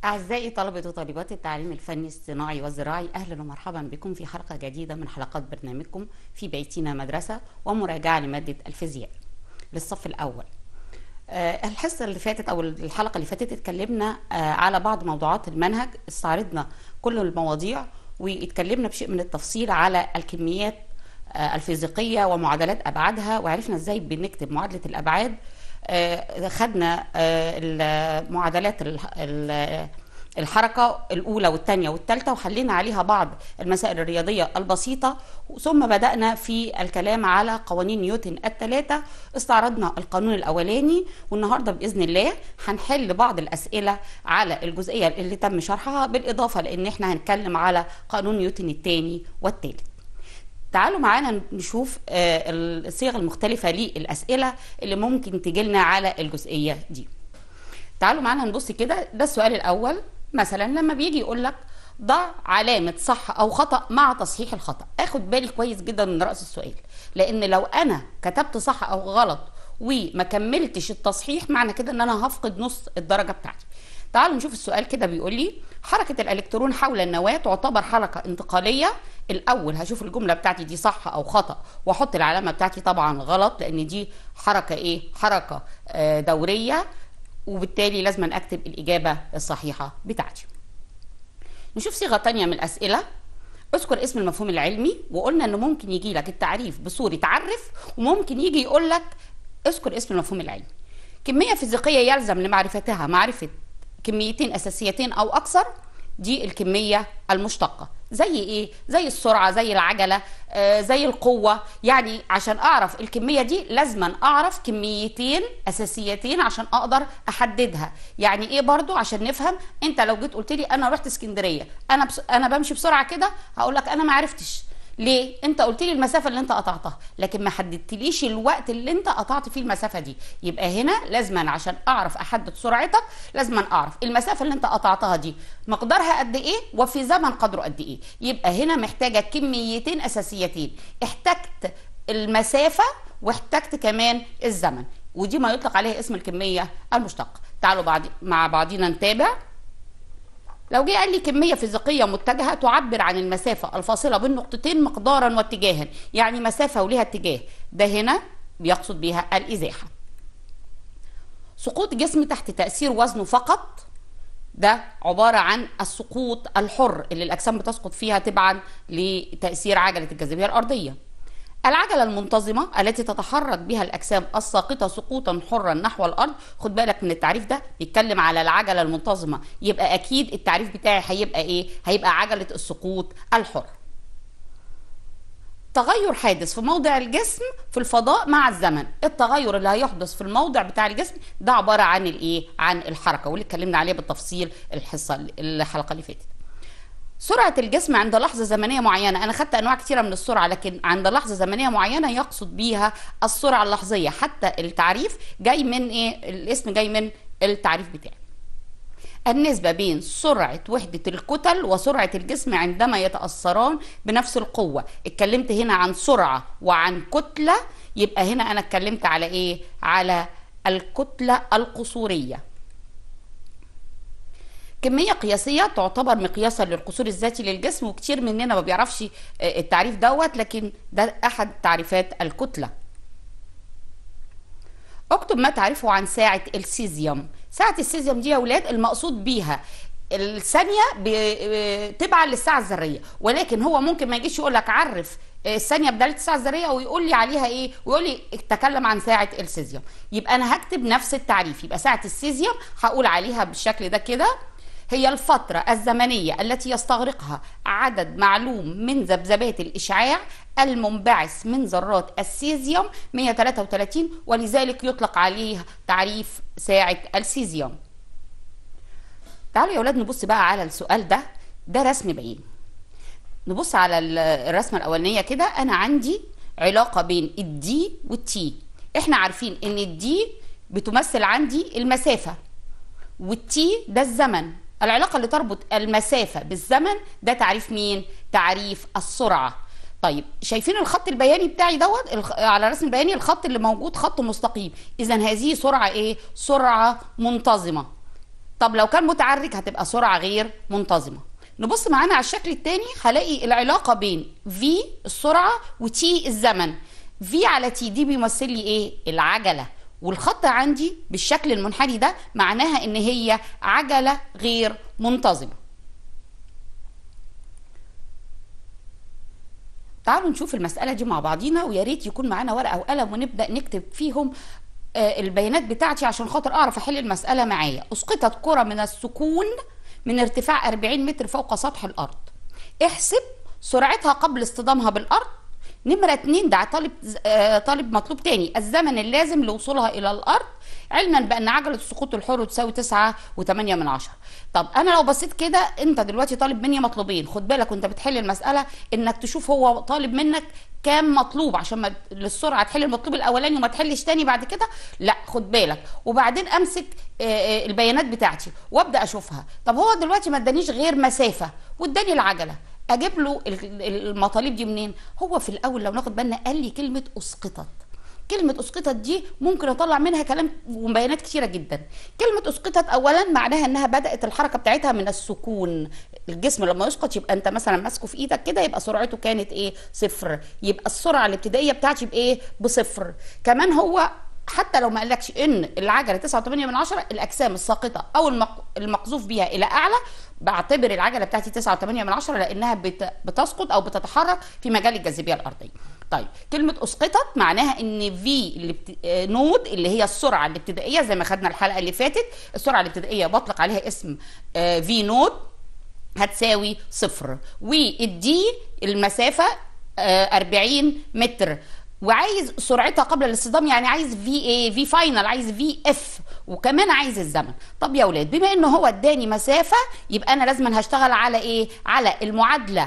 أعزائي طلبة وطالبات التعليم الفني الصناعي والزراعي أهلا ومرحبا بكم في حلقة جديدة من حلقات برنامجكم في بيتنا مدرسة ومراجعة لمادة الفيزياء للصف الأول آه، الحصة اللي فاتت أو الحلقة اللي فاتت اتكلمنا آه، على بعض موضوعات المنهج استعرضنا كل المواضيع واتكلمنا بشيء من التفصيل على الكميات آه، الفيزيقية ومعادلات أبعادها وعرفنا ازاي بنكتب معادلة الأبعاد آه، خدنا آه، المعادلات ال- ال- الحركة الأولى والثانية والثالثة وحلينا عليها بعض المسائل الرياضية البسيطة ثم بدأنا في الكلام على قوانين نيوتن الثلاثة استعرضنا القانون الأولاني والنهاردة بإذن الله هنحل بعض الأسئلة على الجزئية اللي تم شرحها بالإضافة لأن احنا هنتكلم على قانون نيوتن الثاني والثالث تعالوا معانا نشوف آه، الصيغ المختلفة للأسئلة اللي ممكن تجيلنا على الجزئية دي تعالوا معانا نبص كده ده السؤال الأول مثلا لما بيجي يقول لك ضع علامة صح أو خطأ مع تصحيح الخطأ اخد بالي كويس جدا من رأس السؤال لأن لو أنا كتبت صح أو غلط وما كملتش التصحيح معنى كده ان انا هفقد نص الدرجة بتاعتي تعالوا نشوف السؤال كده بيقول لي حركة الإلكترون حول النواة تعتبر حركة انتقالية الأول هشوف الجملة بتاعتي دي صح أو خطأ وأحط العلامة بتاعتي طبعا غلط لأن دي حركة إيه؟ حركة آه، دورية وبالتالي لازم أكتب الإجابة الصحيحة بتاعتي نشوف صيغة تانية من الأسئلة اذكر اسم المفهوم العلمي وقلنا انه ممكن يجي لك التعريف بصورة عرف وممكن يجي يقول لك اذكر اسم المفهوم العلمي كمية فيزيقية يلزم لمعرفتها معرفة كميتين أساسيتين أو أكثر دي الكمية المشتقة زي ايه زي السرعة زي العجلة آه زي القوة يعني عشان اعرف الكمية دي لازما اعرف كميتين اساسيتين عشان اقدر احددها يعني ايه برضو عشان نفهم انت لو جيت قلت لي انا رحت اسكندرية انا بس انا بمشي بسرعة كده هقول لك انا ما عرفتش ليه انت قلت لي المسافه اللي انت قطعتها لكن ما حددتليش الوقت اللي انت قطعت فيه المسافه دي يبقى هنا لازما عشان اعرف احدد سرعتك لازما اعرف المسافه اللي انت قطعتها دي مقدارها قد ايه وفي زمن قدره قد ايه يبقى هنا محتاجه كميتين اساسيتين احتجت المسافه واحتجت كمان الزمن ودي ما يطلق عليها اسم الكميه المشتقه تعالوا بعد مع بعضينا نتابع لو جه قال لي كمية فيزيقية متجهة تعبر عن المسافة الفاصلة بين نقطتين مقدارا واتجاها يعني مسافة وليها اتجاه ده هنا بيقصد بيها الإزاحة سقوط جسم تحت تأثير وزنه فقط ده عبارة عن السقوط الحر اللي الأجسام بتسقط فيها تبعا لتأثير عجلة الجاذبية الأرضية العجلة المنتظمة التي تتحرك بها الأجسام الساقطة سقوطا حرا نحو الأرض خد بالك من التعريف ده بيتكلم على العجلة المنتظمة يبقى أكيد التعريف بتاعي هيبقى إيه؟ هيبقى عجلة السقوط الحر تغير حادث في موضع الجسم في الفضاء مع الزمن التغير اللي هيحدث في الموضع بتاع الجسم ده عبارة عن الإيه؟ عن الحركة واللي اتكلمنا عليه بالتفصيل الحصة الحلقة اللي فاتت سرعة الجسم عند لحظة زمنية معينة أنا خدت أنواع كتيرة من السرعة لكن عند لحظة زمنية معينة يقصد بيها السرعة اللحظية حتى التعريف جاي من إيه الاسم جاي من التعريف بتاعي النسبة بين سرعة وحدة الكتل وسرعة الجسم عندما يتأثران بنفس القوة اتكلمت هنا عن سرعة وعن كتلة يبقى هنا أنا اتكلمت على إيه على الكتلة القصورية كمية قياسية تعتبر مقياسا للقصور الذاتي للجسم وكتير مننا ما بيعرفش التعريف دوت لكن ده أحد تعريفات الكتلة اكتب ما تعرفه عن ساعة السيزيوم ساعة السيزيوم دي يا ولاد المقصود بيها الثانية ب- تبعا للساعة الذرية ولكن هو ممكن ما يجيش يقول لك عرف الثانية بدالة الساعة الذرية ويقول لي عليها ايه ويقول لي اتكلم عن ساعة السيزيوم يبقى انا هكتب نفس التعريف يبقى ساعة السيزيوم هقول عليها بالشكل ده كده هي الفترة الزمنية التي يستغرقها عدد معلوم من ذبذبات الإشعاع المنبعث من ذرات السيزيوم 133 ولذلك يطلق عليه تعريف ساعة السيزيوم تعالوا يا ولاد نبص بقى على السؤال ده ده رسم بيان نبص على ال- الرسمة الأولانية كده أنا عندي علاقة بين الدي والتي احنا عارفين ان الدي بتمثل عندي المسافة والتي ده الزمن العلاقة اللي تربط المسافة بالزمن ده تعريف مين؟ تعريف السرعة طيب شايفين الخط البياني بتاعي دوت الخ... على الرسم البياني الخط اللي موجود خط مستقيم اذا هذه سرعة ايه؟ سرعة منتظمة طب لو كان متعرج هتبقى سرعه غير منتظمه نبص معانا على الشكل الثاني هلاقي العلاقه بين في السرعه وتي الزمن في على تي دي بيمثل لي ايه العجله والخط عندي بالشكل المنحني ده معناها ان هي عجله غير منتظمه تعالوا نشوف المسألة دي مع بعضينا ويا ريت يكون معانا ورقة وقلم ونبدأ نكتب فيهم آه، البيانات بتاعتي عشان خاطر أعرف أحل المسألة معايا أسقطت كرة من السكون من ارتفاع 40 متر فوق سطح الأرض احسب سرعتها قبل اصطدامها بالأرض نمرة اتنين ده طالب آه، طالب مطلوب تاني الزمن اللازم لوصولها إلى الأرض علما بأن عجلة السقوط الحر تساوي تسعة وتمانية من عشرة طب أنا لو بصيت كده أنت دلوقتي طالب مني مطلوبين خد بالك وأنت بتحل المسألة إنك تشوف هو طالب منك كام مطلوب عشان ما للسرعه تحل المطلوب الاولاني وما تحلش تاني بعد كده لا خد بالك وبعدين امسك آه، آه، البيانات بتاعتي وابدا اشوفها طب هو دلوقتي ما ادانيش غير مسافه واداني العجله اجيب له ال- ال- المطالب دي منين هو في الاول لو ناخد بالنا قال لي كلمه اسقطت كلمة أسقطت دي ممكن أطلع منها كلام وبيانات كتيرة جدا كلمة أسقطت أولا معناها أنها بدأت الحركة بتاعتها من السكون الجسم لما يسقط يبقى أنت مثلا ماسكه في إيدك كده يبقى سرعته كانت إيه صفر يبقى السرعة الابتدائية بتاعتي بإيه بصفر كمان هو حتى لو ما قالكش ان العجله 9.8 من عشرة الاجسام الساقطه او المق- المقذوف بها الى اعلى بعتبر العجله بتاعتي 9.8 من عشرة لانها بت- بتسقط او بتتحرك في مجال الجاذبيه الارضيه طيب كلمه اسقطت معناها ان في اللي بت... آه، نود اللي هي السرعه الابتدائيه زي ما خدنا الحلقه اللي فاتت السرعه الابتدائيه بطلق عليها اسم آه، في نود هتساوي صفر والدي المسافة آه، 40 متر وعايز سرعتها قبل الاصطدام يعني عايز في ايه في فاينل عايز في اف وكمان عايز الزمن طب يا اولاد بما ان هو اداني مسافه يبقى انا لازم هشتغل على ايه على المعادله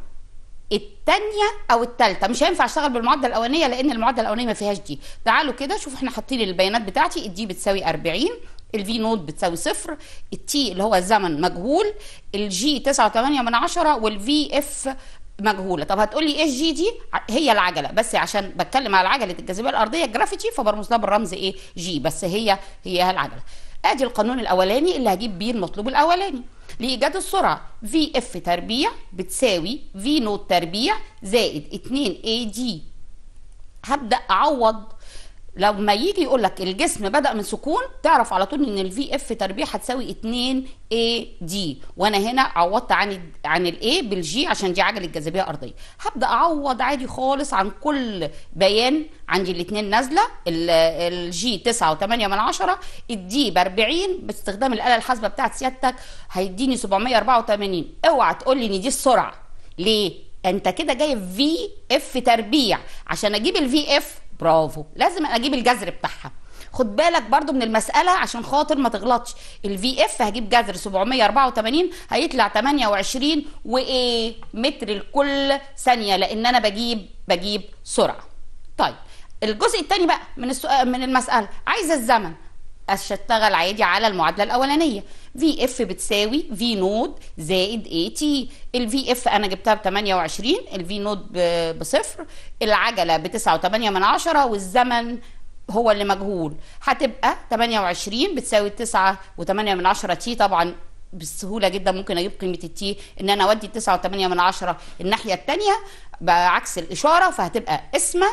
التانية او التالتة مش هينفع اشتغل بالمعادله الاولانيه لان المعادله الاولانيه ما فيهاش دي تعالوا كده شوفوا احنا حاطين البيانات بتاعتي الدي بتساوي 40 الفي نود بتساوي صفر التي اللي هو الزمن مجهول الجي 9.8 من عشرة والفي اف مجهوله طب هتقولي ايه الجي دي ع- هي العجله بس عشان بتكلم على عجله الجاذبيه الارضيه جرافيتي فبرمز لها بالرمز ايه جي بس هي هي العجله ادي القانون الاولاني اللي هجيب بيه المطلوب الاولاني لايجاد السرعه في اف تربيع بتساوي في نوت تربيع زائد 2 اي دي هبدا اعوض لما يجي يقول لك الجسم بدا من سكون تعرف على طول ان الفي اف تربيع هتساوي 2 اي دي وانا هنا عوضت عن ال عن الاي بالجي عشان دي عجله جاذبيه ارضيه هبدا اعوض عادي خالص عن كل بيان عندي الاثنين نازله الجي 9 و8 من عشرة الدي ب 40 باستخدام الاله الحاسبه بتاعت سيادتك هيديني 784 اوعى تقول لي ان دي السرعه ليه انت كده جايب في اف تربيع عشان اجيب الفي اف برافو لازم اجيب الجذر بتاعها خد بالك برضو من المسألة عشان خاطر ما تغلطش الفي اف هجيب جذر 784 هيطلع 28 وايه متر لكل ثانية لان انا بجيب بجيب سرعة طيب الجزء الثاني بقى من السؤال من المسألة عايزة الزمن اشتغل عادي على المعادله الاولانيه في اف بتساوي في نود زائد اي تي الفي اف انا جبتها ب 28 الفي نود ب- بصفر العجله ب 9.8 من عشرة والزمن هو اللي مجهول هتبقى 28 بتساوي 9.8 من عشرة تي طبعا بسهوله جدا ممكن اجيب قيمه التي ان انا اودي 9.8 من عشرة الناحيه الثانيه بعكس الاشاره فهتبقى اسمه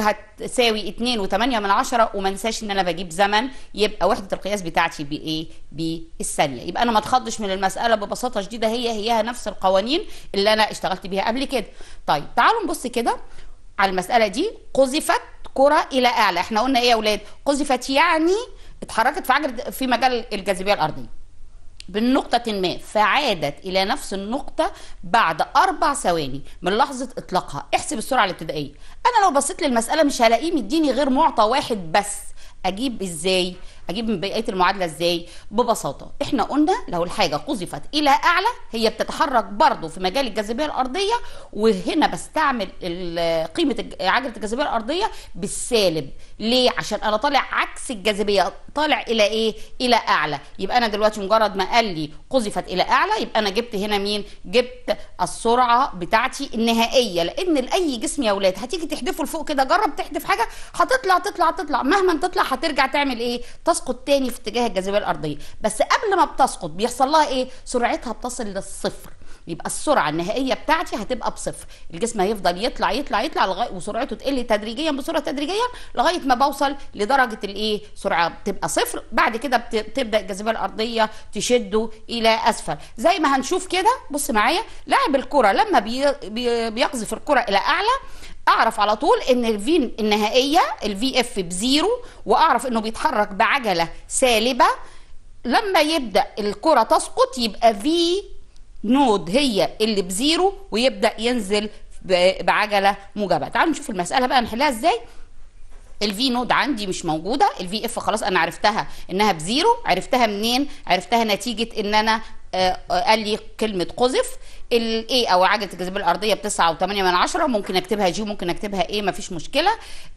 وهتساوي 2 و8 من عشرة وما انساش ان انا بجيب زمن يبقى وحده القياس بتاعتي بايه بالثانيه يبقى انا ما اتخضش من المساله ببساطه شديده هي هيها نفس القوانين اللي انا اشتغلت بيها قبل كده طيب تعالوا نبص كده على المساله دي قذفت كره الى اعلى احنا قلنا ايه يا اولاد قذفت يعني اتحركت في عجله في مجال الجاذبيه الارضيه بالنقطة ما فعادت إلى نفس النقطة بعد أربع ثواني من لحظة إطلاقها احسب السرعة الابتدائية أنا لو بصيت للمسألة مش هلاقيه مديني غير معطى واحد بس أجيب إزاي اجيب من بقيه المعادله ازاي ببساطه احنا قلنا لو الحاجه قذفت الى اعلى هي بتتحرك برضه في مجال الجاذبيه الارضيه وهنا بستعمل ال- قيمه الج- عجله الجاذبيه الارضيه بالسالب ليه عشان انا طالع عكس الجاذبيه طالع الى ايه الى اعلى يبقى انا دلوقتي مجرد ما قال لي قذفت الى اعلى يبقى انا جبت هنا مين جبت السرعه بتاعتي النهائيه لان لاي جسم يا اولاد هتيجي تحدفه لفوق كده جرب تحدف حاجه هتطلع تطلع تطلع مهما تطلع هترجع تعمل ايه تسقط وتسقط تاني في اتجاه الجاذبيه الارضيه بس قبل ما بتسقط بيحصل لها ايه سرعتها بتصل للصفر يبقى السرعه النهائيه بتاعتي هتبقى بصفر الجسم هيفضل يطلع يطلع يطلع لغايه وسرعته تقل تدريجيا بسرعه تدريجيا لغايه ما بوصل لدرجه الايه سرعه بتبقى صفر بعد كده بت- بتبدا الجاذبيه الارضيه تشده الى اسفل زي ما هنشوف كده بص معايا لاعب الكره لما بي بي بيقذف الكره الى اعلى اعرف على طول ان الفي النهائيه الفي اف بزيرو واعرف انه بيتحرك بعجله سالبه لما يبدا الكره تسقط يبقى في نود هي اللي بزيرو ويبدا ينزل ب- بعجله موجبه تعالوا نشوف المساله بقى نحلها ازاي الفي نود عندي مش موجوده الفي اف خلاص انا عرفتها انها بزيرو عرفتها منين عرفتها نتيجه ان انا آه، آه، قال لي كلمه قذف الاي او عجله الجاذبيه الارضيه بتسعة وثمانية من عشرة ممكن اكتبها جي وممكن اكتبها ايه مفيش مشكله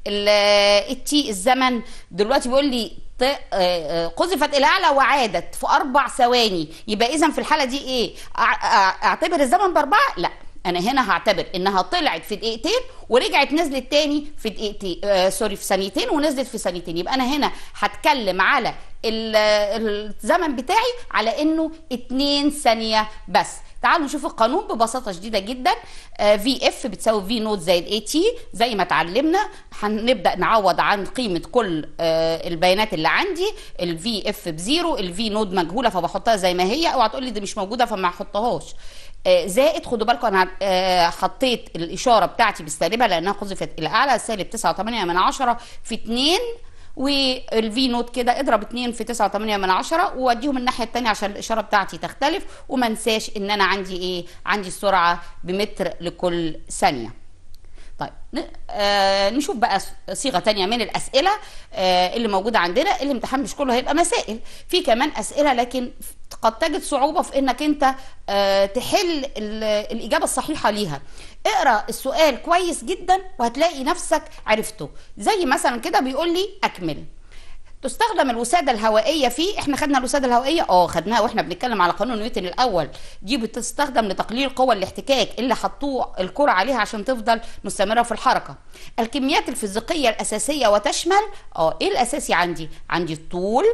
التي الزمن دلوقتي بيقول لي ط- آه، آه، قذفت الى اعلى وعادت في اربع ثواني يبقى اذا في الحاله دي ايه أع- أع- اعتبر الزمن باربعه لا انا هنا هعتبر انها طلعت في دقيقتين ورجعت نزلت تاني في دقيقتين آه سوري في ثانيتين ونزلت في ثانيتين يبقى انا هنا هتكلم على ال- الزمن بتاعي على انه 2 ثانيه بس تعالوا نشوف القانون ببساطه شديده جدا في اف بتساوي في نوت زائد اي تي زي ما اتعلمنا هنبدا نعوض عن قيمه كل آه، البيانات اللي عندي الفي اف بزيرو الفي نود مجهوله فبحطها زي ما هي اوعى تقول لي دي مش موجوده فما احطهاش آه، زائد خدوا بالكم انا آه، حطيت الاشاره بتاعتي بالسالبه لانها قذفت الى اعلى سالب 9.8 من عشرة في 2 والفي نوت كده اضرب 2 في 9.8 من عشرة ووديهم الناحيه الثانيه عشان الاشاره بتاعتي تختلف وما انساش ان انا عندي ايه عندي السرعه بمتر لكل ثانيه طيب ن- آه نشوف بقى س- صيغه تانية من الاسئله آه اللي موجوده عندنا الامتحان مش كله هيبقى مسائل في كمان اسئله لكن قد تجد صعوبه في انك انت آه تحل ال- الاجابه الصحيحه ليها اقرا السؤال كويس جدا وهتلاقي نفسك عرفته زي مثلا كده بيقول لي اكمل تستخدم الوسادة الهوائية في احنا خدنا الوسادة الهوائية اه خدناها واحنا بنتكلم على قانون نيوتن الاول دي بتستخدم لتقليل قوى الاحتكاك اللي حطوه الكرة عليها عشان تفضل مستمرة في الحركة الكميات الفيزيقية الأساسية وتشمل اه ايه الأساسي عندي عندي الطول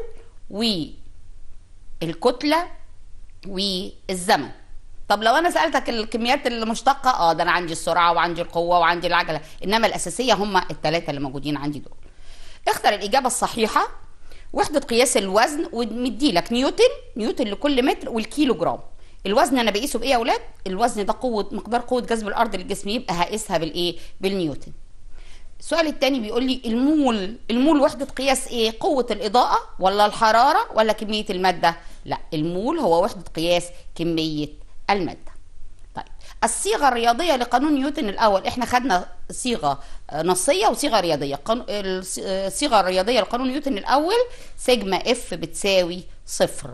والكتلة والزمن طب لو انا سالتك الكميات المشتقه اه ده انا عندي السرعه وعندي القوه وعندي العجله انما الاساسيه هم الثلاثه اللي موجودين عندي دول اختر الإجابة الصحيحة وحدة قياس الوزن ومدي لك نيوتن نيوتن لكل متر والكيلو جرام الوزن انا بقيسه بايه يا اولاد الوزن ده قوه مقدار قوه جذب الارض للجسم يبقى هقيسها بالايه بالنيوتن السؤال الثاني بيقول لي المول المول وحده قياس ايه قوه الاضاءه ولا الحراره ولا كميه الماده لا المول هو وحده قياس كميه الماده طيب الصيغه الرياضيه لقانون نيوتن الاول احنا خدنا صيغه آه، نصيه وصيغه رياضيه قانو- الص- آه، الصيغه الرياضيه لقانون نيوتن الاول سيجما اف بتساوي صفر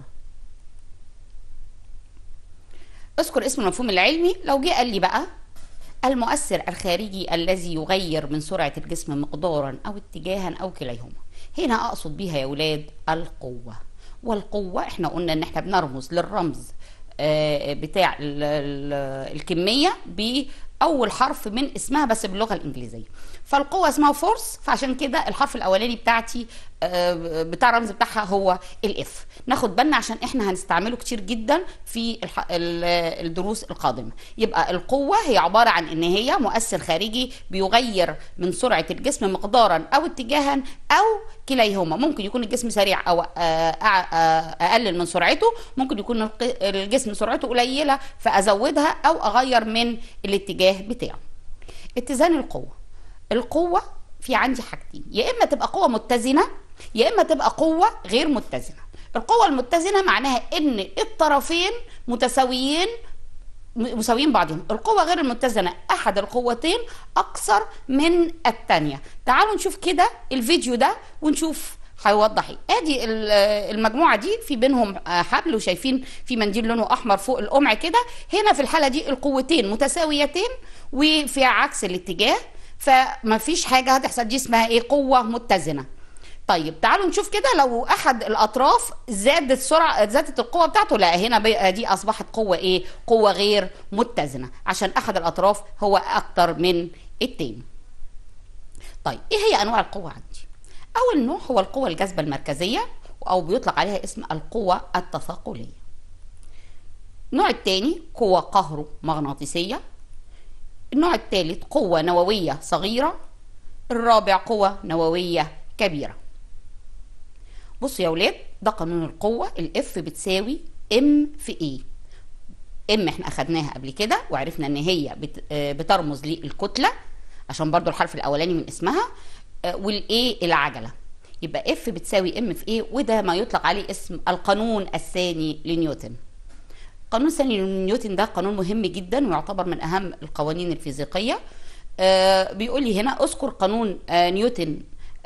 اذكر اسم المفهوم العلمي لو جه قال لي بقى المؤثر الخارجي الذي يغير من سرعة الجسم مقدارا أو اتجاها أو كليهما هنا أقصد بيها يا ولاد القوة والقوة احنا قلنا ان احنا بنرمز للرمز آه، بتاع ال- ال- الكمية بأول حرف من اسمها بس باللغة الإنجليزية فالقوة اسمها فورس فعشان كده الحرف الأولاني بتاعتي آه، بتاع الرمز بتاعها هو الاف ناخد بالنا عشان احنا هنستعمله كتير جدا في الح... ال- الدروس القادمة يبقى القوة هي عبارة عن ان هي مؤثر خارجي بيغير من سرعة الجسم مقدارا او اتجاها او كليهما ممكن يكون الجسم سريع او آه، أع- آه، اقلل من سرعته ممكن يكون الق- الجسم سرعته قليلة فازودها او اغير من الاتجاه بتاعه اتزان القوة القوة في عندي حاجتين يا إما تبقى قوة متزنة يا إما تبقى قوة غير متزنة القوة المتزنة معناها إن الطرفين متساويين م- مساويين بعضهم القوة غير المتزنة أحد القوتين أكثر من الثانية تعالوا نشوف كده الفيديو ده ونشوف هيوضح ايه ادي ال- المجموعه دي في بينهم آه، حبل وشايفين في منديل لونه احمر فوق القمع كده هنا في الحاله دي القوتين متساويتين وفي عكس الاتجاه فما فيش حاجه هتحصل دي اسمها ايه قوه متزنه طيب تعالوا نشوف كده لو احد الاطراف زادت سرعه زادت القوه بتاعته لا هنا بقى دي اصبحت قوه ايه قوه غير متزنه عشان احد الاطراف هو اكتر من التاني طيب ايه هي انواع القوه عندي اول نوع هو القوه الجاذبه المركزيه او بيطلق عليها اسم القوة التثاقلية النوع الثاني قوة قهرو-مغناطيسية النوع الثالث قوة نووية صغيرة الرابع قوة نووية كبيرة بصوا يا ولاد ده قانون القوة الاف بتساوي ام في ايه ام احنا اخدناها قبل كده وعرفنا ان هي بت- آه، بترمز للكتلة عشان برضو الحرف الاولاني من اسمها والايه العجلة يبقى اف بتساوي ام في ايه وده ما يطلق عليه اسم القانون الثاني لنيوتن قانون ثاني نيوتن ده قانون مهم جدا ويعتبر من اهم القوانين الفيزيقيه آه بيقول لي هنا اذكر قانون آه نيوتن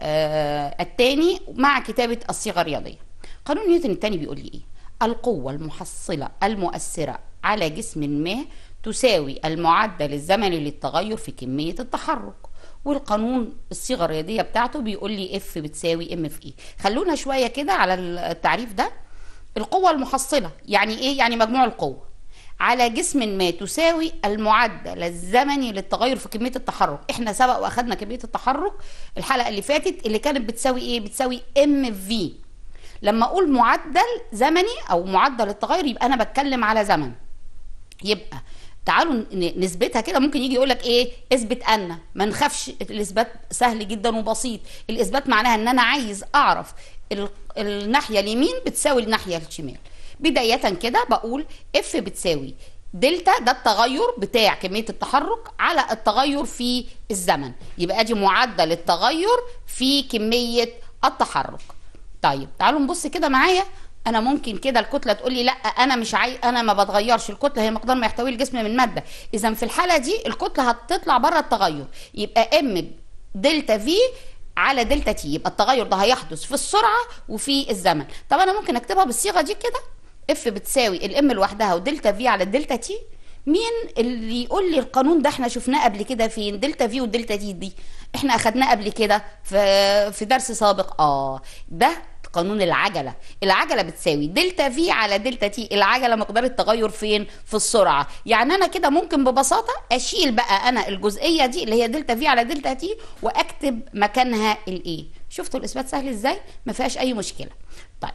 آه الثاني مع كتابه الصيغه الرياضيه قانون نيوتن الثاني بيقول لي ايه القوه المحصله المؤثره على جسم ما تساوي المعدل الزمني للتغير في كميه التحرك والقانون الصيغه الرياضيه بتاعته بيقول لي اف بتساوي ام في ايه خلونا شويه كده على التعريف ده القوة المحصلة يعني ايه؟ يعني مجموع القوة على جسم ما تساوي المعدل الزمني للتغير في كمية التحرك احنا سبق واخدنا كمية التحرك الحلقة اللي فاتت اللي كانت بتساوي ايه؟ بتساوي ام في لما اقول معدل زمني او معدل التغير يبقى انا بتكلم على زمن يبقى تعالوا ن- نثبتها كده ممكن يجي يقول لك ايه اثبت ان ما نخافش الاثبات سهل جدا وبسيط الاثبات معناها ان انا عايز اعرف ال- الناحيه اليمين بتساوي الناحيه الشمال بدايه كده بقول اف بتساوي دلتا ده التغير بتاع كميه التحرك على التغير في الزمن يبقى ادي معدل التغير في كميه التحرك طيب تعالوا نبص كده معايا انا ممكن كده الكتله تقول لي لا انا مش عاي... انا ما بتغيرش الكتله هي مقدار ما يحتويه الجسم من ماده اذا في الحاله دي الكتله هتطلع بره التغير يبقى ام دلتا في على دلتا تي يبقى التغير ده هيحدث في السرعه وفي الزمن طب انا ممكن اكتبها بالصيغه دي كده اف بتساوي الام لوحدها ودلتا في على الدلتا تي مين اللي يقول لي القانون ده احنا شفناه قبل كده فين دلتا في ودلتا تي دي احنا اخدناه قبل كده في في درس سابق اه ده قانون العجله العجله بتساوي دلتا في على دلتا تي العجله مقدار التغير فين في السرعه يعني انا كده ممكن ببساطه اشيل بقى انا الجزئيه دي اللي هي دلتا في على دلتا تي واكتب مكانها الايه شفتوا الاثبات سهل ازاي ما فيهاش اي مشكله طيب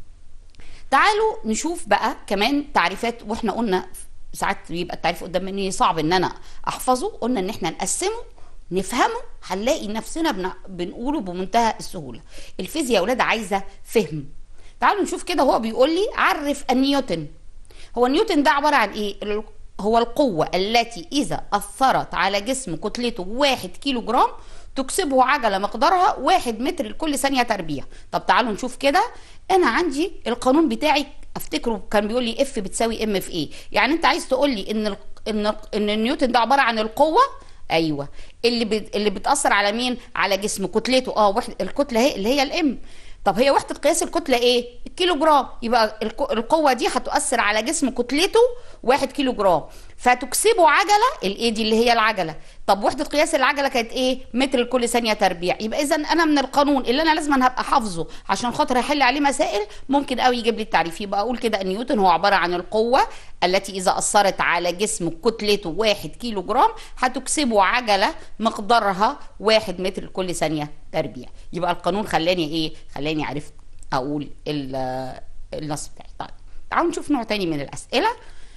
تعالوا نشوف بقى كمان تعريفات واحنا قلنا ساعات بيبقى التعريف قدام مني صعب ان انا احفظه قلنا ان احنا نقسمه نفهمه هنلاقي نفسنا بن... بنقوله بمنتهى السهوله الفيزياء يا اولاد عايزه فهم تعالوا نشوف كده هو بيقول لي عرف النيوتن هو نيوتن ده عباره عن ايه ال- هو القوه التي اذا اثرت على جسم كتلته واحد كيلو جرام تكسبه عجله مقدارها واحد متر لكل ثانيه تربيع طب تعالوا نشوف كده انا عندي القانون بتاعي افتكره كان بيقول لي اف بتساوي ام في ايه يعني انت عايز تقول لي ان ال... ان ان نيوتن ده عباره عن القوه ايوه اللي بت... اللي بتاثر على مين على جسم كتلته اه وحده الكتله هي اللي هي الام طب هي وحده قياس الكتله ايه الكيلو جرام يبقى الك... القوه دي هتؤثر على جسم كتلته واحد كيلو جرام فتكسبه عجله الايه دي اللي هي العجله طب وحده قياس العجله كانت ايه متر لكل ثانيه تربيع يبقى اذا انا من القانون اللي انا لازم هبقى حافظه عشان خاطر احل عليه مسائل ممكن قوي يجيب لي التعريف يبقى اقول كده ان نيوتن هو عباره عن القوه التي اذا اثرت على جسم كتلته واحد كيلو جرام هتكسبه عجله مقدارها واحد متر لكل ثانيه تربيع يبقى القانون خلاني ايه خلاني عرفت اقول ال- النص بتاعي طيب تعالوا نشوف نوع تاني من الاسئله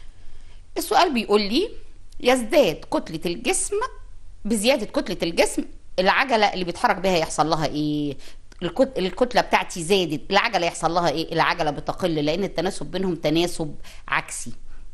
السؤال بيقول لي يزداد كتلة الجسم بزيادة كتلة الجسم العجلة اللي بيتحرك بيها يحصل لها ايه الكت... الكتلة بتاعتي زادت العجلة يحصل لها ايه العجلة بتقل لان التناسب بينهم تناسب عكسي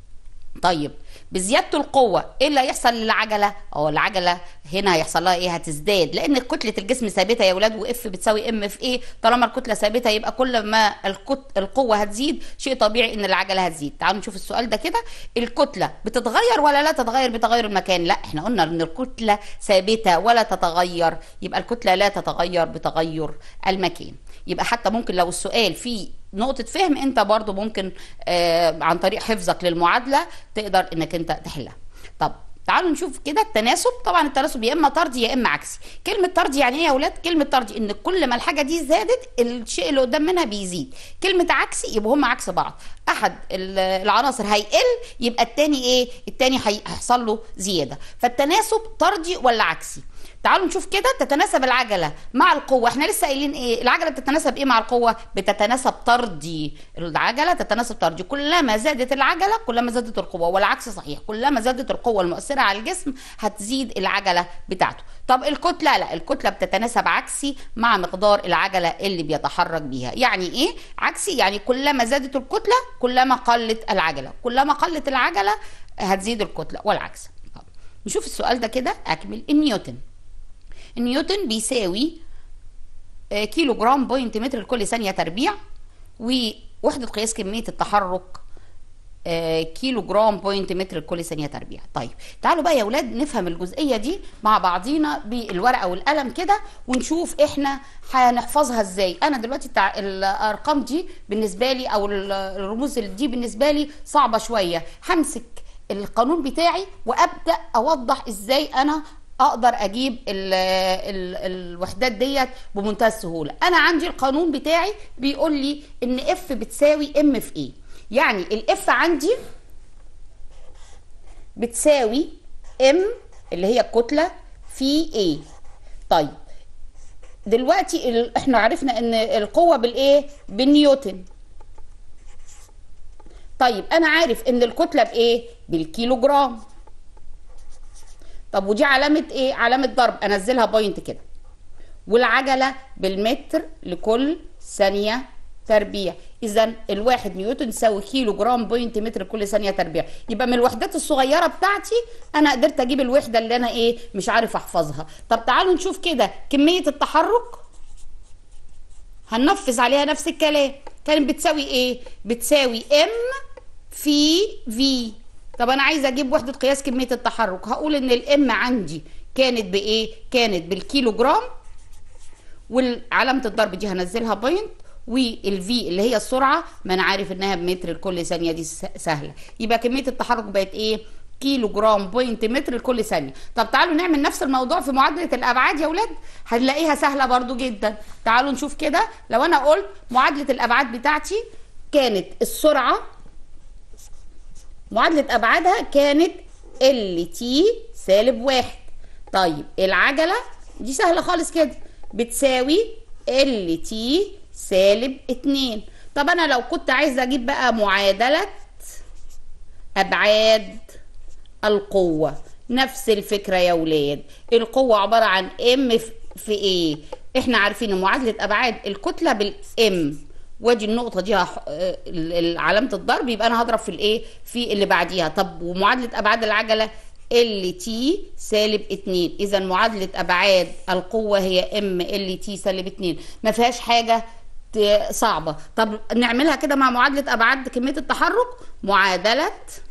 طيب بزياده القوه ايه اللي هيحصل للعجله اه العجله هنا هيحصل لها ايه هتزداد لان كتله الجسم ثابته يا ولاد واف بتساوي ام في ايه طالما الكتله ثابته يبقى كل ما الكت... القوه هتزيد شيء طبيعي ان العجله هتزيد تعالوا نشوف السؤال ده كده الكتله بتتغير ولا لا تتغير بتغير المكان لا احنا قلنا ان الكتله ثابته ولا تتغير يبقى الكتله لا تتغير بتغير المكان يبقى حتى ممكن لو السؤال فيه نقطة فهم انت برضو ممكن آه عن طريق حفظك للمعادلة تقدر انك انت تحلها طب تعالوا نشوف كده التناسب طبعا التناسب يا اما طردي يا اما عكسي كلمه طردي يعني ايه يا اولاد كلمه طردي ان كل ما الحاجه دي زادت الشيء اللي قدام منها بيزيد كلمه عكسي يبقى هم عكس بعض احد العناصر هيقل يبقى التاني ايه التاني هيحصل له زياده فالتناسب طردي ولا عكسي تعالوا نشوف كده تتناسب العجله مع القوه احنا لسه قايلين ايه العجله بتتناسب ايه مع القوه بتتناسب طردي العجله تتناسب طردي كلما زادت العجله كلما زادت القوه والعكس صحيح كلما زادت القوه المؤثره على الجسم هتزيد العجله بتاعته طب الكتله لا الكتله بتتناسب عكسي مع مقدار العجله اللي بيتحرك بيها يعني ايه عكسي يعني كلما زادت الكتله كلما قلت العجله كلما قلت العجله هتزيد الكتله والعكس طب نشوف السؤال ده كده اكمل النيوتن النيوتن بيساوي آه، كيلو جرام بوينت متر لكل ثانيه تربيع ووحده قياس كميه التحرك آه، كيلو جرام بوينت متر لكل ثانيه تربيع طيب تعالوا بقى يا اولاد نفهم الجزئيه دي مع بعضينا بالورقه والقلم كده ونشوف احنا هنحفظها ازاي انا دلوقتي تع... الارقام دي بالنسبه لي او ال- الرموز دي بالنسبه لي صعبه شويه همسك القانون بتاعي وابدا اوضح ازاي انا اقدر اجيب ال ال الوحدات ديت بمنتهى السهوله انا عندي القانون بتاعي بيقول لي ان اف بتساوي ام في ايه يعني الاف عندي بتساوي ام اللي هي الكتله في ايه طيب دلوقتي ال- احنا عرفنا ان القوه بالايه بالنيوتن طيب انا عارف ان الكتله بايه بالكيلو جرام طب ودي علامه ايه علامه ضرب انزلها بوينت كده والعجله بالمتر لكل ثانيه تربيع اذا الواحد نيوتن يساوي كيلو جرام بوينت متر كل ثانيه تربيع يبقى من الوحدات الصغيره بتاعتي انا قدرت اجيب الوحده اللي انا ايه مش عارف احفظها طب تعالوا نشوف كده كميه التحرك هننفذ عليها نفس الكلام كانت بتساوي ايه بتساوي ام في في طب انا عايزه اجيب وحده قياس كميه التحرك هقول ان الام عندي كانت بايه كانت بالكيلو جرام وعلامه الضرب دي هنزلها بوينت والفي اللي هي السرعه ما انا عارف انها بمتر لكل ثانيه دي س- سهله يبقى كميه التحرك بقت ايه كيلو جرام بوينت متر لكل ثانيه طب تعالوا نعمل نفس الموضوع في معادله الابعاد يا اولاد هنلاقيها سهله برضو جدا تعالوا نشوف كده لو انا قلت معادله الابعاد بتاعتي كانت السرعه معادلة أبعادها كانت ال تي سالب واحد طيب العجلة دي سهلة خالص كده بتساوي ال تي سالب اتنين طب أنا لو كنت عايزة أجيب بقى معادلة أبعاد القوة نفس الفكرة يا ولاد القوة عبارة عن ام في ايه احنا عارفين إن معادلة ابعاد الكتلة بالام وادي النقطة دي هح- آه، ال- ال- علامة الضرب يبقى انا هضرب في الايه في اللي بعديها طب ومعادلة ابعاد العجلة ال تي سالب اتنين اذا معادلة ابعاد القوة هي ام ال تي سالب اتنين ما فيهاش حاجة ت- صعبة طب نعملها كده مع معادلة ابعاد كمية التحرك معادلة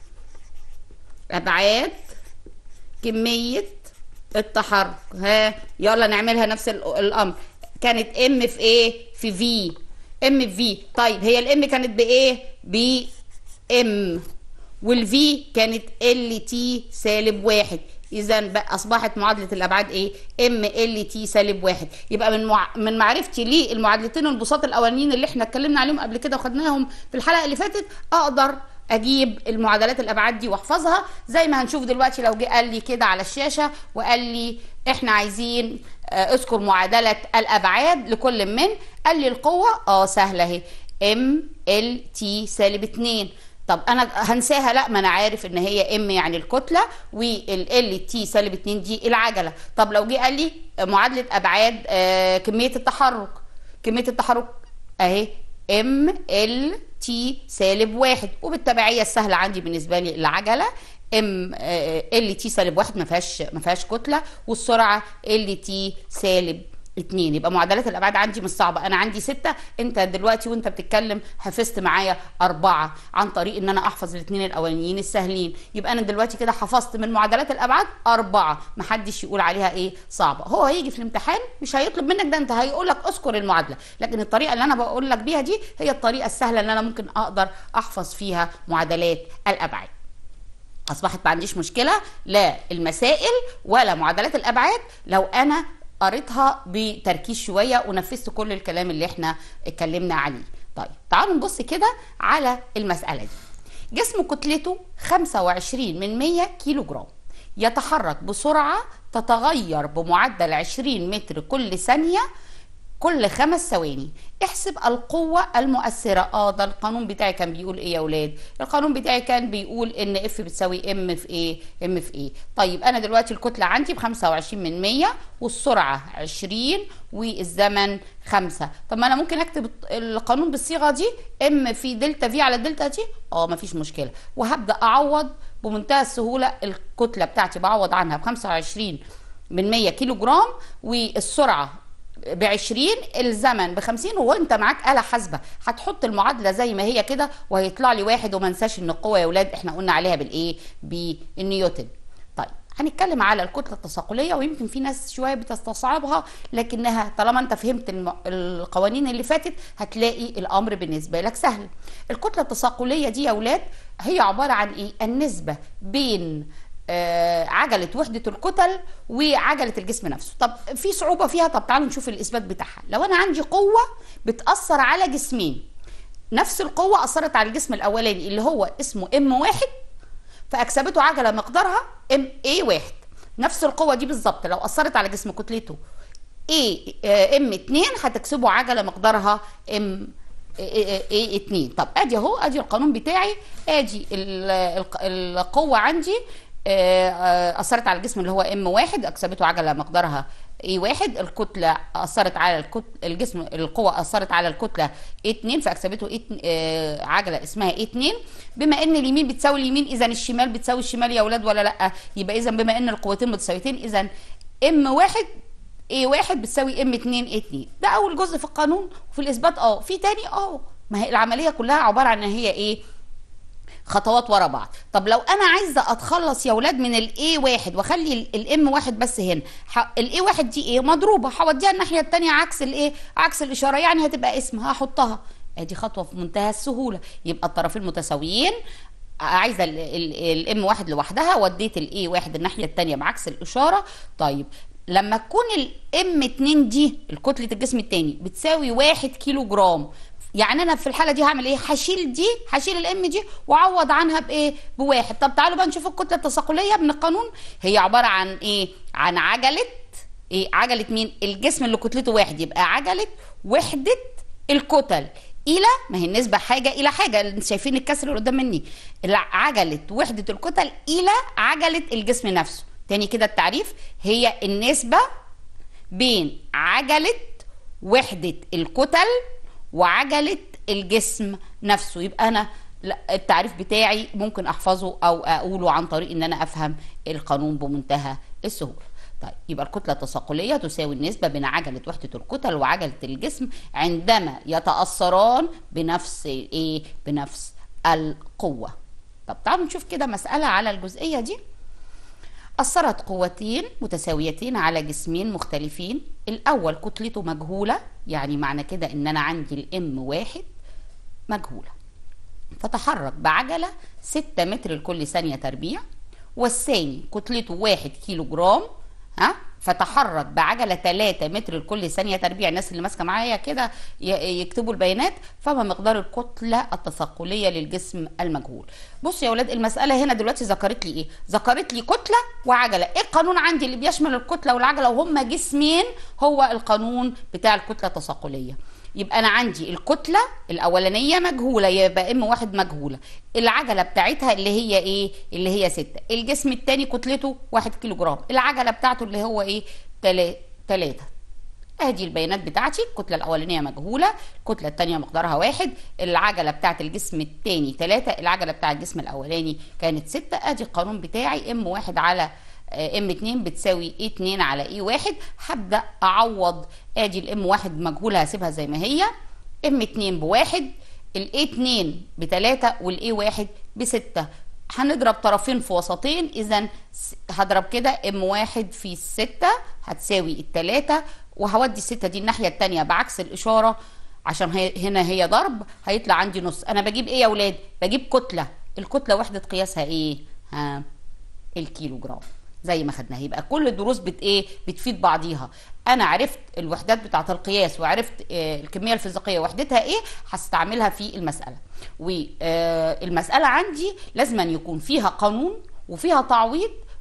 ابعاد كمية التحرك ها يلا نعملها نفس ال- الامر كانت ام في ايه في في ام في في طيب هي الام كانت بايه ب ام والفي كانت ال تي سالب واحد اذا بقى اصبحت معادله الابعاد ايه ام ال تي سالب واحد يبقى من مع... من معرفتي للمعادلتين البساط الاولانيين اللي احنا اتكلمنا عليهم قبل كده وخدناهم في الحلقه اللي فاتت اقدر اجيب المعادلات الابعاد دي واحفظها زي ما هنشوف دلوقتي لو جه قال لي كده على الشاشه وقال لي احنا عايزين آه، اذكر معادله الابعاد لكل من قال لي القوه اه سهله اهي ام ال تي سالب 2 طب انا هنساها لا ما انا عارف ان هي ام يعني الكتله وال ال تي سالب 2 دي العجله طب لو جه قال لي معادله ابعاد آه، كميه التحرك كميه التحرك اهي ام ال تي سالب واحد وبالتبعيه السهله عندي بالنسبه لي العجله ام ال تي سالب واحد ما فيهاش ما فيهاش كتله والسرعه ال تي سالب اتنين يبقى معادلات الابعاد عندي مش صعبه انا عندي ستة انت دلوقتي وانت بتتكلم حفظت معايا اربعة عن طريق ان انا احفظ الاثنين الاولانيين السهلين يبقى انا دلوقتي كده حفظت من معادلات الابعاد اربعة محدش يقول عليها ايه صعبه هو هيجي في الامتحان مش هيطلب منك ده انت هيقول لك اذكر المعادله لكن الطريقه اللي انا بقول لك بيها دي هي الطريقه السهله اللي انا ممكن اقدر احفظ فيها معادلات الابعاد اصبحت ما عنديش مشكله لا المسائل ولا معادلات الابعاد لو انا قريتها بتركيز شويه ونفذت كل الكلام اللي احنا اتكلمنا عليه طيب تعالوا نبص كده على المساله دي جسم كتلته 25 من 100 كيلو جرام يتحرك بسرعة تتغير بمعدل 20 متر كل ثانية كل خمس ثواني احسب القوة المؤثرة اه ده القانون بتاعي كان بيقول ايه يا ولاد القانون بتاعي كان بيقول ان اف بتساوي ام في ايه ام في ايه طيب انا دلوقتي الكتلة عندي ب 25 من 100 والسرعة 20 والزمن 5 طب ما انا ممكن اكتب القانون بالصيغة دي ام في دلتا في على دلتا دي اه مفيش مشكلة وهبدأ اعوض بمنتهى السهولة الكتلة بتاعتي بعوض عنها ب 25 من 100 كيلو جرام والسرعة ب 20 الزمن ب 50 وانت معاك آلة حاسبة هتحط المعادلة زي ما هي كده وهيطلع لي واحد وما انساش ان القوة يا ولاد احنا قلنا عليها بالايه بالنيوتن طيب هنتكلم على الكتلة التثاقلية ويمكن في ناس شوية بتستصعبها لكنها طالما انت فهمت الم... القوانين اللي فاتت هتلاقي الامر بالنسبة لك سهل الكتلة التثاقلية دي يا ولاد هي عبارة عن ايه النسبة بين آه عجلة وحدة الكتل وعجلة الجسم نفسه طب في صعوبة فيها طب تعالوا نشوف الإثبات بتاعها لو أنا عندي قوة بتأثر على جسمين نفس القوة أثرت على الجسم الأولاني اللي هو اسمه ام واحد فأكسبته عجلة مقدارها ام اي واحد نفس القوة دي بالظبط لو أثرت على جسم كتلته اي ام اتنين هتكسبه عجلة مقدارها ام ايه اتنين طب ادي اهو ادي القانون بتاعي ادي القوة عندي اثرت على الجسم اللي هو ام واحد اكسبته عجله مقدارها اي واحد الكتله اثرت على الكتل الجسم القوه اثرت على الكتله اي 2 فاكسبته اي اه عجله اسمها اي 2 بما ان اليمين بتساوي اليمين اذا الشمال بتساوي الشمال يا اولاد ولا لا يبقى اذا بما ان القوتين متساويتين اذا ام واحد اي واحد بتساوي ام 2 اي 2 ده اول جزء في القانون وفي الاثبات اه في تاني اه ما هي العمليه كلها عباره عن ان هي ايه خطوات ورا بعض طب لو انا عايزه اتخلص يا اولاد من الاي واحد واخلي الام واحد بس هنا الاي واحد دي ايه مضروبه هوديها الناحيه الثانيه عكس الايه عكس الاشاره يعني هتبقى اسم هحطها ادي خطوه في منتهى السهوله يبقى الطرفين متساويين عايزه الام واحد لوحدها وديت الاي واحد الناحيه الثانيه بعكس الاشاره طيب لما تكون الام 2 دي الكتله الجسم الثاني بتساوي 1 كيلو جرام يعني انا في الحاله دي هعمل ايه هشيل دي هشيل الام دي واعوض عنها بايه بواحد طب تعالوا بقى نشوف الكتله التثاقليه من القانون هي عباره عن ايه عن عجله ايه عجله مين الجسم اللي كتلته واحد يبقى عجله وحده الكتل الى ما هي النسبه حاجه الى حاجه شايفين الكسر اللي قدام مني عجله وحده الكتل الى عجله الجسم نفسه تاني كده التعريف هي النسبه بين عجله وحده الكتل وعجله الجسم نفسه يبقى انا التعريف بتاعي ممكن احفظه او اقوله عن طريق ان انا افهم القانون بمنتهى السهوله طيب يبقى الكتله التثاقليه تساوي النسبه بين عجله وحده الكتل وعجله الجسم عندما يتاثران بنفس ايه بنفس القوه طب تعالوا نشوف كده مساله على الجزئيه دي أثرت قوتين متساويتين على جسمين مختلفين الأول كتلته مجهولة يعني معنى كده إن أنا عندي الإم واحد مجهولة فتحرك بعجلة 6 متر لكل ثانية تربيع والثاني كتلته 1 كيلو جرام ها فتحرك بعجلة 3 متر لكل ثانية تربيع الناس اللي ماسكة معايا كده يكتبوا البيانات فما مقدار الكتلة التثقلية للجسم المجهول بص يا ولاد المسألة هنا دلوقتي ذكرت لي ايه ذكرت لي كتلة وعجلة ايه القانون عندي اللي بيشمل الكتلة والعجلة وهما جسمين هو القانون بتاع الكتلة التثقلية يبقى انا عندي الكتله الاولانيه مجهوله يبقى ام واحد مجهوله العجله بتاعتها اللي هي ايه اللي هي ستة الجسم الثاني كتلته واحد كيلو جرام العجله بتاعته اللي هو ايه تلاتة ادي البيانات بتاعتي الكتله الاولانيه مجهوله الكتله الثانيه مقدارها واحد العجله بتاعت الجسم الثاني ثلاثة العجله بتاعت الجسم الاولاني كانت ستة ادي القانون بتاعي ام واحد على ام 2 بتساوي اي 2 على اي 1 هبدا اعوض ادي الام 1 مجهوله هسيبها زي ما هي ام 2 بواحد الاي 2 بتلاتة والاي 1 بستة هنضرب طرفين في وسطين اذا هضرب كده ام 1 في الستة هتساوي التلاتة وهودي الستة دي الناحية التانية بعكس الاشارة عشان هي هنا هي ضرب هيطلع عندي نص انا بجيب ايه يا ولاد بجيب كتلة الكتلة وحدة قياسها ايه ها الكيلو جرام زي ما خدناها يبقى كل الدروس بت ايه بتفيد بعضيها انا عرفت الوحدات بتاعه القياس وعرفت آه الكميه الفيزيقيه وحدتها ايه هستعملها في المساله والمساله عندي لازم أن يكون فيها قانون وفيها تعويض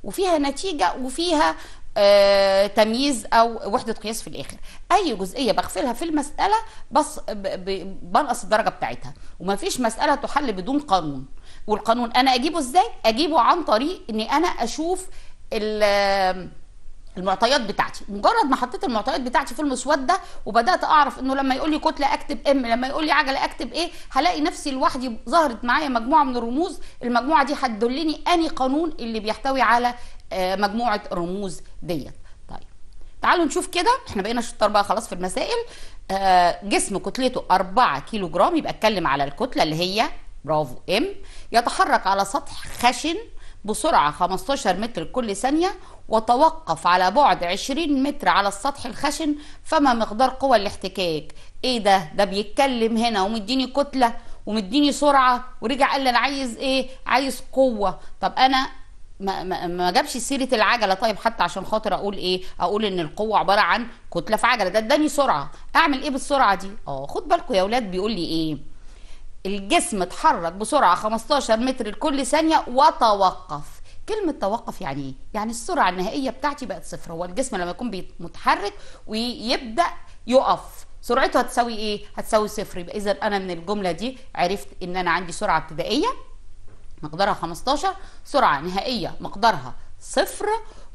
وفيها نتيجه وفيها آه تمييز او وحده قياس في الاخر اي جزئيه بغفلها في المساله بس ب- ب- بنقص الدرجه بتاعتها ومفيش مساله تحل بدون قانون والقانون انا اجيبه ازاي اجيبه عن طريق اني انا اشوف ال- المعطيات بتاعتي مجرد ما حطيت المعطيات بتاعتي في المسوده وبدات اعرف انه لما يقول لي كتله اكتب ام لما يقول لي عجله اكتب ايه هلاقي نفسي لوحدي ظهرت معايا مجموعه من الرموز المجموعه دي هتدلني اني قانون اللي بيحتوي على آه، مجموعه الرموز ديت طيب تعالوا نشوف كده احنا بقينا شطار بقى خلاص في المسائل آه، جسم كتلته 4 كيلو جرام يبقى اتكلم على الكتله اللي هي برافو ام يتحرك على سطح خشن بسرعة 15 متر كل ثانية وتوقف على بعد 20 متر على السطح الخشن فما مقدار قوى الاحتكاك ايه ده ده بيتكلم هنا ومديني كتلة ومديني سرعة ورجع قال لي انا عايز ايه عايز قوة طب انا ما, ما, ما جابش سيره العجله طيب حتى عشان خاطر اقول ايه اقول ان القوه عباره عن كتله في عجله ده اداني سرعه اعمل ايه بالسرعه دي اه خد بالكم يا اولاد بيقول لي ايه الجسم اتحرك بسرعه 15 متر لكل ثانيه وتوقف كلمة توقف يعني ايه؟ يعني السرعة النهائية بتاعتي بقت صفر، هو الجسم لما يكون بيت- متحرك ويبدأ يقف، سرعته هتساوي ايه؟ هتساوي صفر، يبقى إذا أنا من الجملة دي عرفت إن أنا عندي سرعة ابتدائية مقدارها 15 سرعة نهائية مقدارها صفر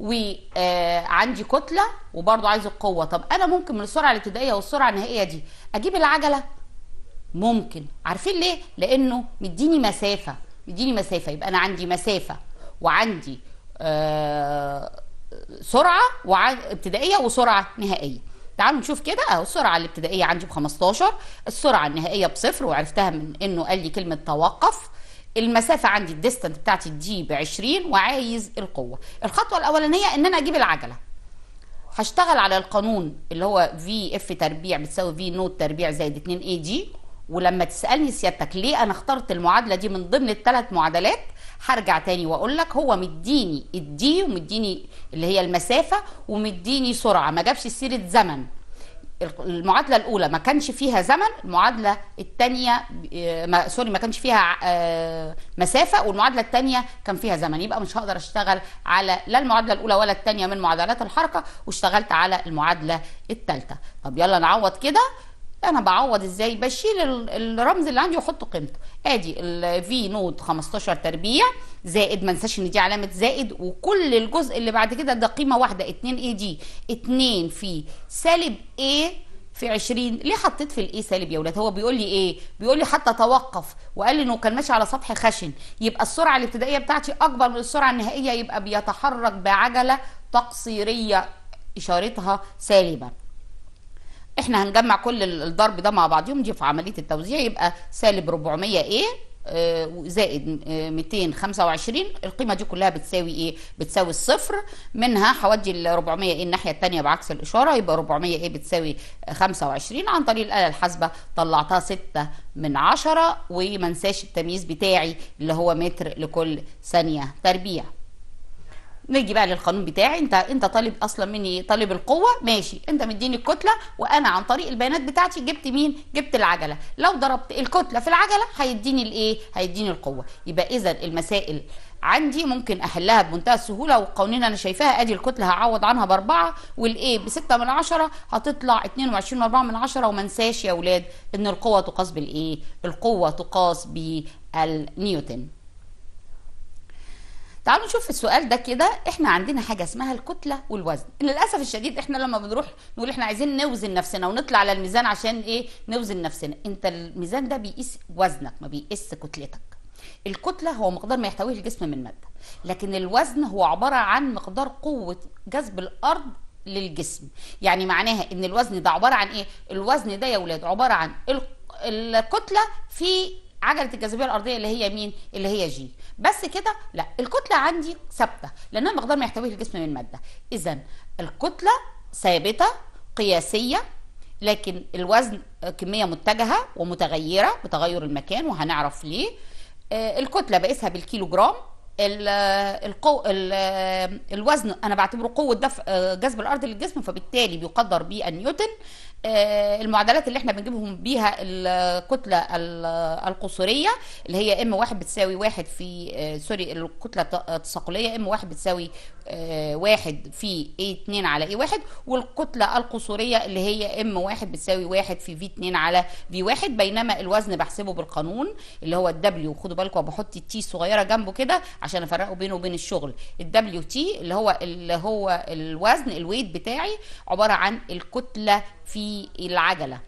وعندي كتلة وبرضو عايز القوة طب أنا ممكن من السرعة الابتدائية والسرعة النهائية دي أجيب العجلة ممكن عارفين ليه لأنه مديني مسافة مديني مسافة يبقى أنا عندي مسافة وعندي آه سرعة وع- ابتدائية وسرعة نهائية تعالوا نشوف كده اهو السرعة الابتدائية عندي ب 15 السرعة النهائية بصفر وعرفتها من انه قال لي كلمة توقف المسافة عندي الديستنت بتاعتي دي ب 20 وعايز القوة الخطوة الأولانية ان انا اجيب العجلة هشتغل على القانون اللي هو في اف تربيع بتساوي في نوت تربيع زائد 2 اي جي ولما تسالني سيادتك ليه انا اخترت المعادله دي من ضمن الثلاث معادلات هرجع تاني واقول لك هو مديني الدي ومديني اللي هي المسافه ومديني سرعه ما جابش سيره زمن المعادله الاولى ما كانش فيها زمن المعادله الثانيه ما سوري ما كانش فيها آه، مسافه والمعادله الثانيه كان فيها زمن يبقى مش هقدر اشتغل على لا المعادله الاولى ولا الثانيه من معادلات الحركه واشتغلت على المعادله الثالثه طب يلا نعوض كده انا بعوض ازاي بشيل ال- الرمز اللي عندي واحط قيمته ادي الفي نود 15 تربيع زائد ما انساش ان دي علامه زائد وكل الجزء اللي بعد كده ده قيمه واحده 2 اي دي 2 في سالب ايه في 20 ليه حطيت في الايه سالب يا ولاد هو بيقول لي ايه بيقول لي حتى توقف وقال لي انه كان ماشي على سطح خشن يبقى السرعه الابتدائيه بتاعتي اكبر من السرعه النهائيه يبقى بيتحرك بعجله تقصيريه اشارتها سالبه احنا هنجمع كل ال- الضرب ده مع بعضهم دي في عمليه التوزيع يبقى سالب 400 ايه آه، زائد آه، 225 القيمه دي كلها بتساوي ايه بتساوي الصفر منها هودي ال 400 ايه الناحيه الثانيه بعكس الاشاره يبقى 400 ايه بتساوي آه، 25 عن طريق الاله الحاسبه طلعتها 6 من 10 وما انساش التمييز بتاعي اللي هو متر لكل ثانيه تربيع نيجي بقى للقانون بتاعي انت انت طالب اصلا مني طالب القوه ماشي انت مديني الكتله وانا عن طريق البيانات بتاعتي جبت مين جبت العجله لو ضربت الكتله في العجله هيديني الايه هيديني القوه يبقى اذا المسائل عندي ممكن احلها بمنتهى السهوله والقوانين انا شايفاها ادي الكتله هعوض عنها باربعه والايه بستة من عشرة هتطلع 22 4 من عشرة وما انساش يا اولاد ان القوه تقاس بالايه القوه تقاس بالنيوتن تعالوا نشوف السؤال ده كده احنا عندنا حاجه اسمها الكتله والوزن للاسف الشديد احنا لما بنروح نقول احنا عايزين نوزن نفسنا ونطلع على الميزان عشان ايه نوزن نفسنا انت الميزان ده بيقيس وزنك ما بيقيس كتلتك الكتله هو مقدار ما يحتويه الجسم من ماده لكن الوزن هو عباره عن مقدار قوه جذب الارض للجسم يعني معناها ان الوزن ده عباره عن ايه الوزن ده يا ولاد عباره عن ال- الكتله في عجله الجاذبيه الارضيه اللي هي مين اللي هي جي بس كده لا الكتله عندي ثابته لانها مقدار ما يحتويه الجسم من ماده اذا الكتله ثابته قياسيه لكن الوزن كميه متجهه ومتغيره بتغير المكان وهنعرف ليه آه، الكتله بقيسها بالكيلو جرام ال- القو... ال- الوزن انا بعتبره قوه دفع آه، جذب الارض للجسم فبالتالي بيقدر بالنيوتن آه، المعادلات اللي احنا بنجيبهم بيها الكتله ال- القصريه اللي هي ام واحد بتساوي واحد في آه، سوري الكتله الت- التثاقليه ام واحد بتساوي آه، واحد في اي 2 على اي واحد والكتله القصريه اللي هي ام واحد بتساوي واحد في في 2 على في واحد بينما الوزن بحسبه بالقانون اللي هو الدبليو خدوا بالكم بحط التي الصغيره جنبه كده عشان افرقه بينه وبين الشغل الدبليو تي اللي هو اللي هو الوزن الويت بتاعي عباره عن الكتله في العجله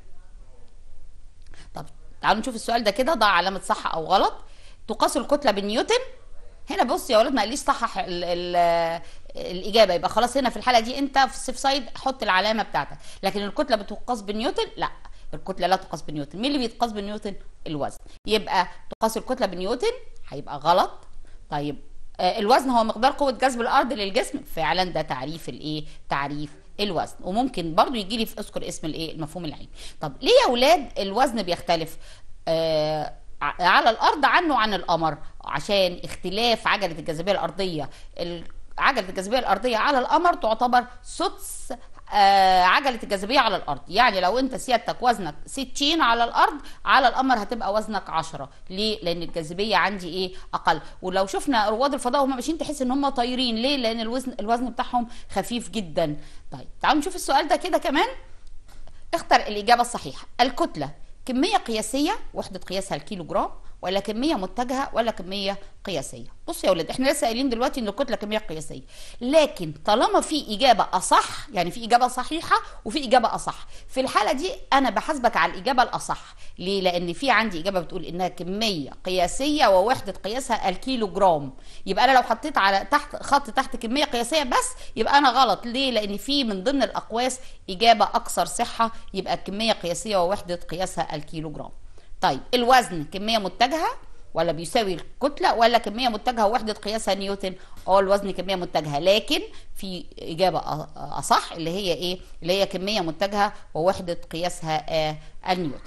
طب تعالوا نشوف السؤال ده كده ضع علامه صح او غلط تقاس الكتله بالنيوتن هنا بص يا ولاد ما قاليش صحح ال ال الاجابه يبقى خلاص هنا في الحاله دي انت في السيف سايد حط العلامه بتاعتك لكن الكتله بتقاس بالنيوتن لا الكتله لا تقاس بالنيوتن مين اللي بيتقاس بالنيوتن الوزن يبقى تقاس الكتله بالنيوتن هيبقى غلط طيب آه، الوزن هو مقدار قوه جذب الارض للجسم فعلا ده تعريف الايه تعريف الوزن وممكن برضو يجي لي في اذكر اسم الايه المفهوم العلمي طب ليه يا اولاد الوزن بيختلف آه ع- على الارض عنه عن القمر عشان اختلاف عجله الجاذبيه الارضيه ال- عجله الجاذبيه الارضيه على القمر تعتبر سدس آه، عجله الجاذبيه على الارض يعني لو انت سيادتك وزنك 60 على الارض على القمر هتبقى وزنك 10 ليه لان الجاذبيه عندي ايه اقل ولو شفنا رواد الفضاء وهم ماشيين تحس ان هم طايرين ليه لان الوزن الوزن بتاعهم خفيف جدا طيب تعالوا نشوف السؤال ده كده كمان اختر الإجابة الصحيحة الكتلة كمية قياسية وحدة قياسها الكيلو جرام ولا كمية متجهة ولا كمية قياسية بصوا يا ولاد احنا لسه قايلين دلوقتي ان الكتلة كمية قياسية لكن طالما في إجابة أصح يعني في إجابة صحيحة وفي إجابة أصح في الحالة دي أنا بحاسبك على الإجابة الأصح ليه لأن في عندي إجابة بتقول إنها كمية قياسية ووحدة قياسها الكيلو جرام يبقى أنا لو حطيت على تحت خط تحت كمية قياسية بس يبقى أنا غلط ليه لأن في من ضمن الأقواس إجابة أكثر صحة يبقى الكمية قياسية ووحدة قياسها الكيلو جرام طيب الوزن كمية متجهة ولا بيساوي الكتلة ولا كمية متجهة ووحدة قياسها نيوتن اه الوزن كمية متجهة لكن في إجابة أ- أصح اللي هي إيه اللي هي كمية متجهة ووحدة قياسها آه النيوتن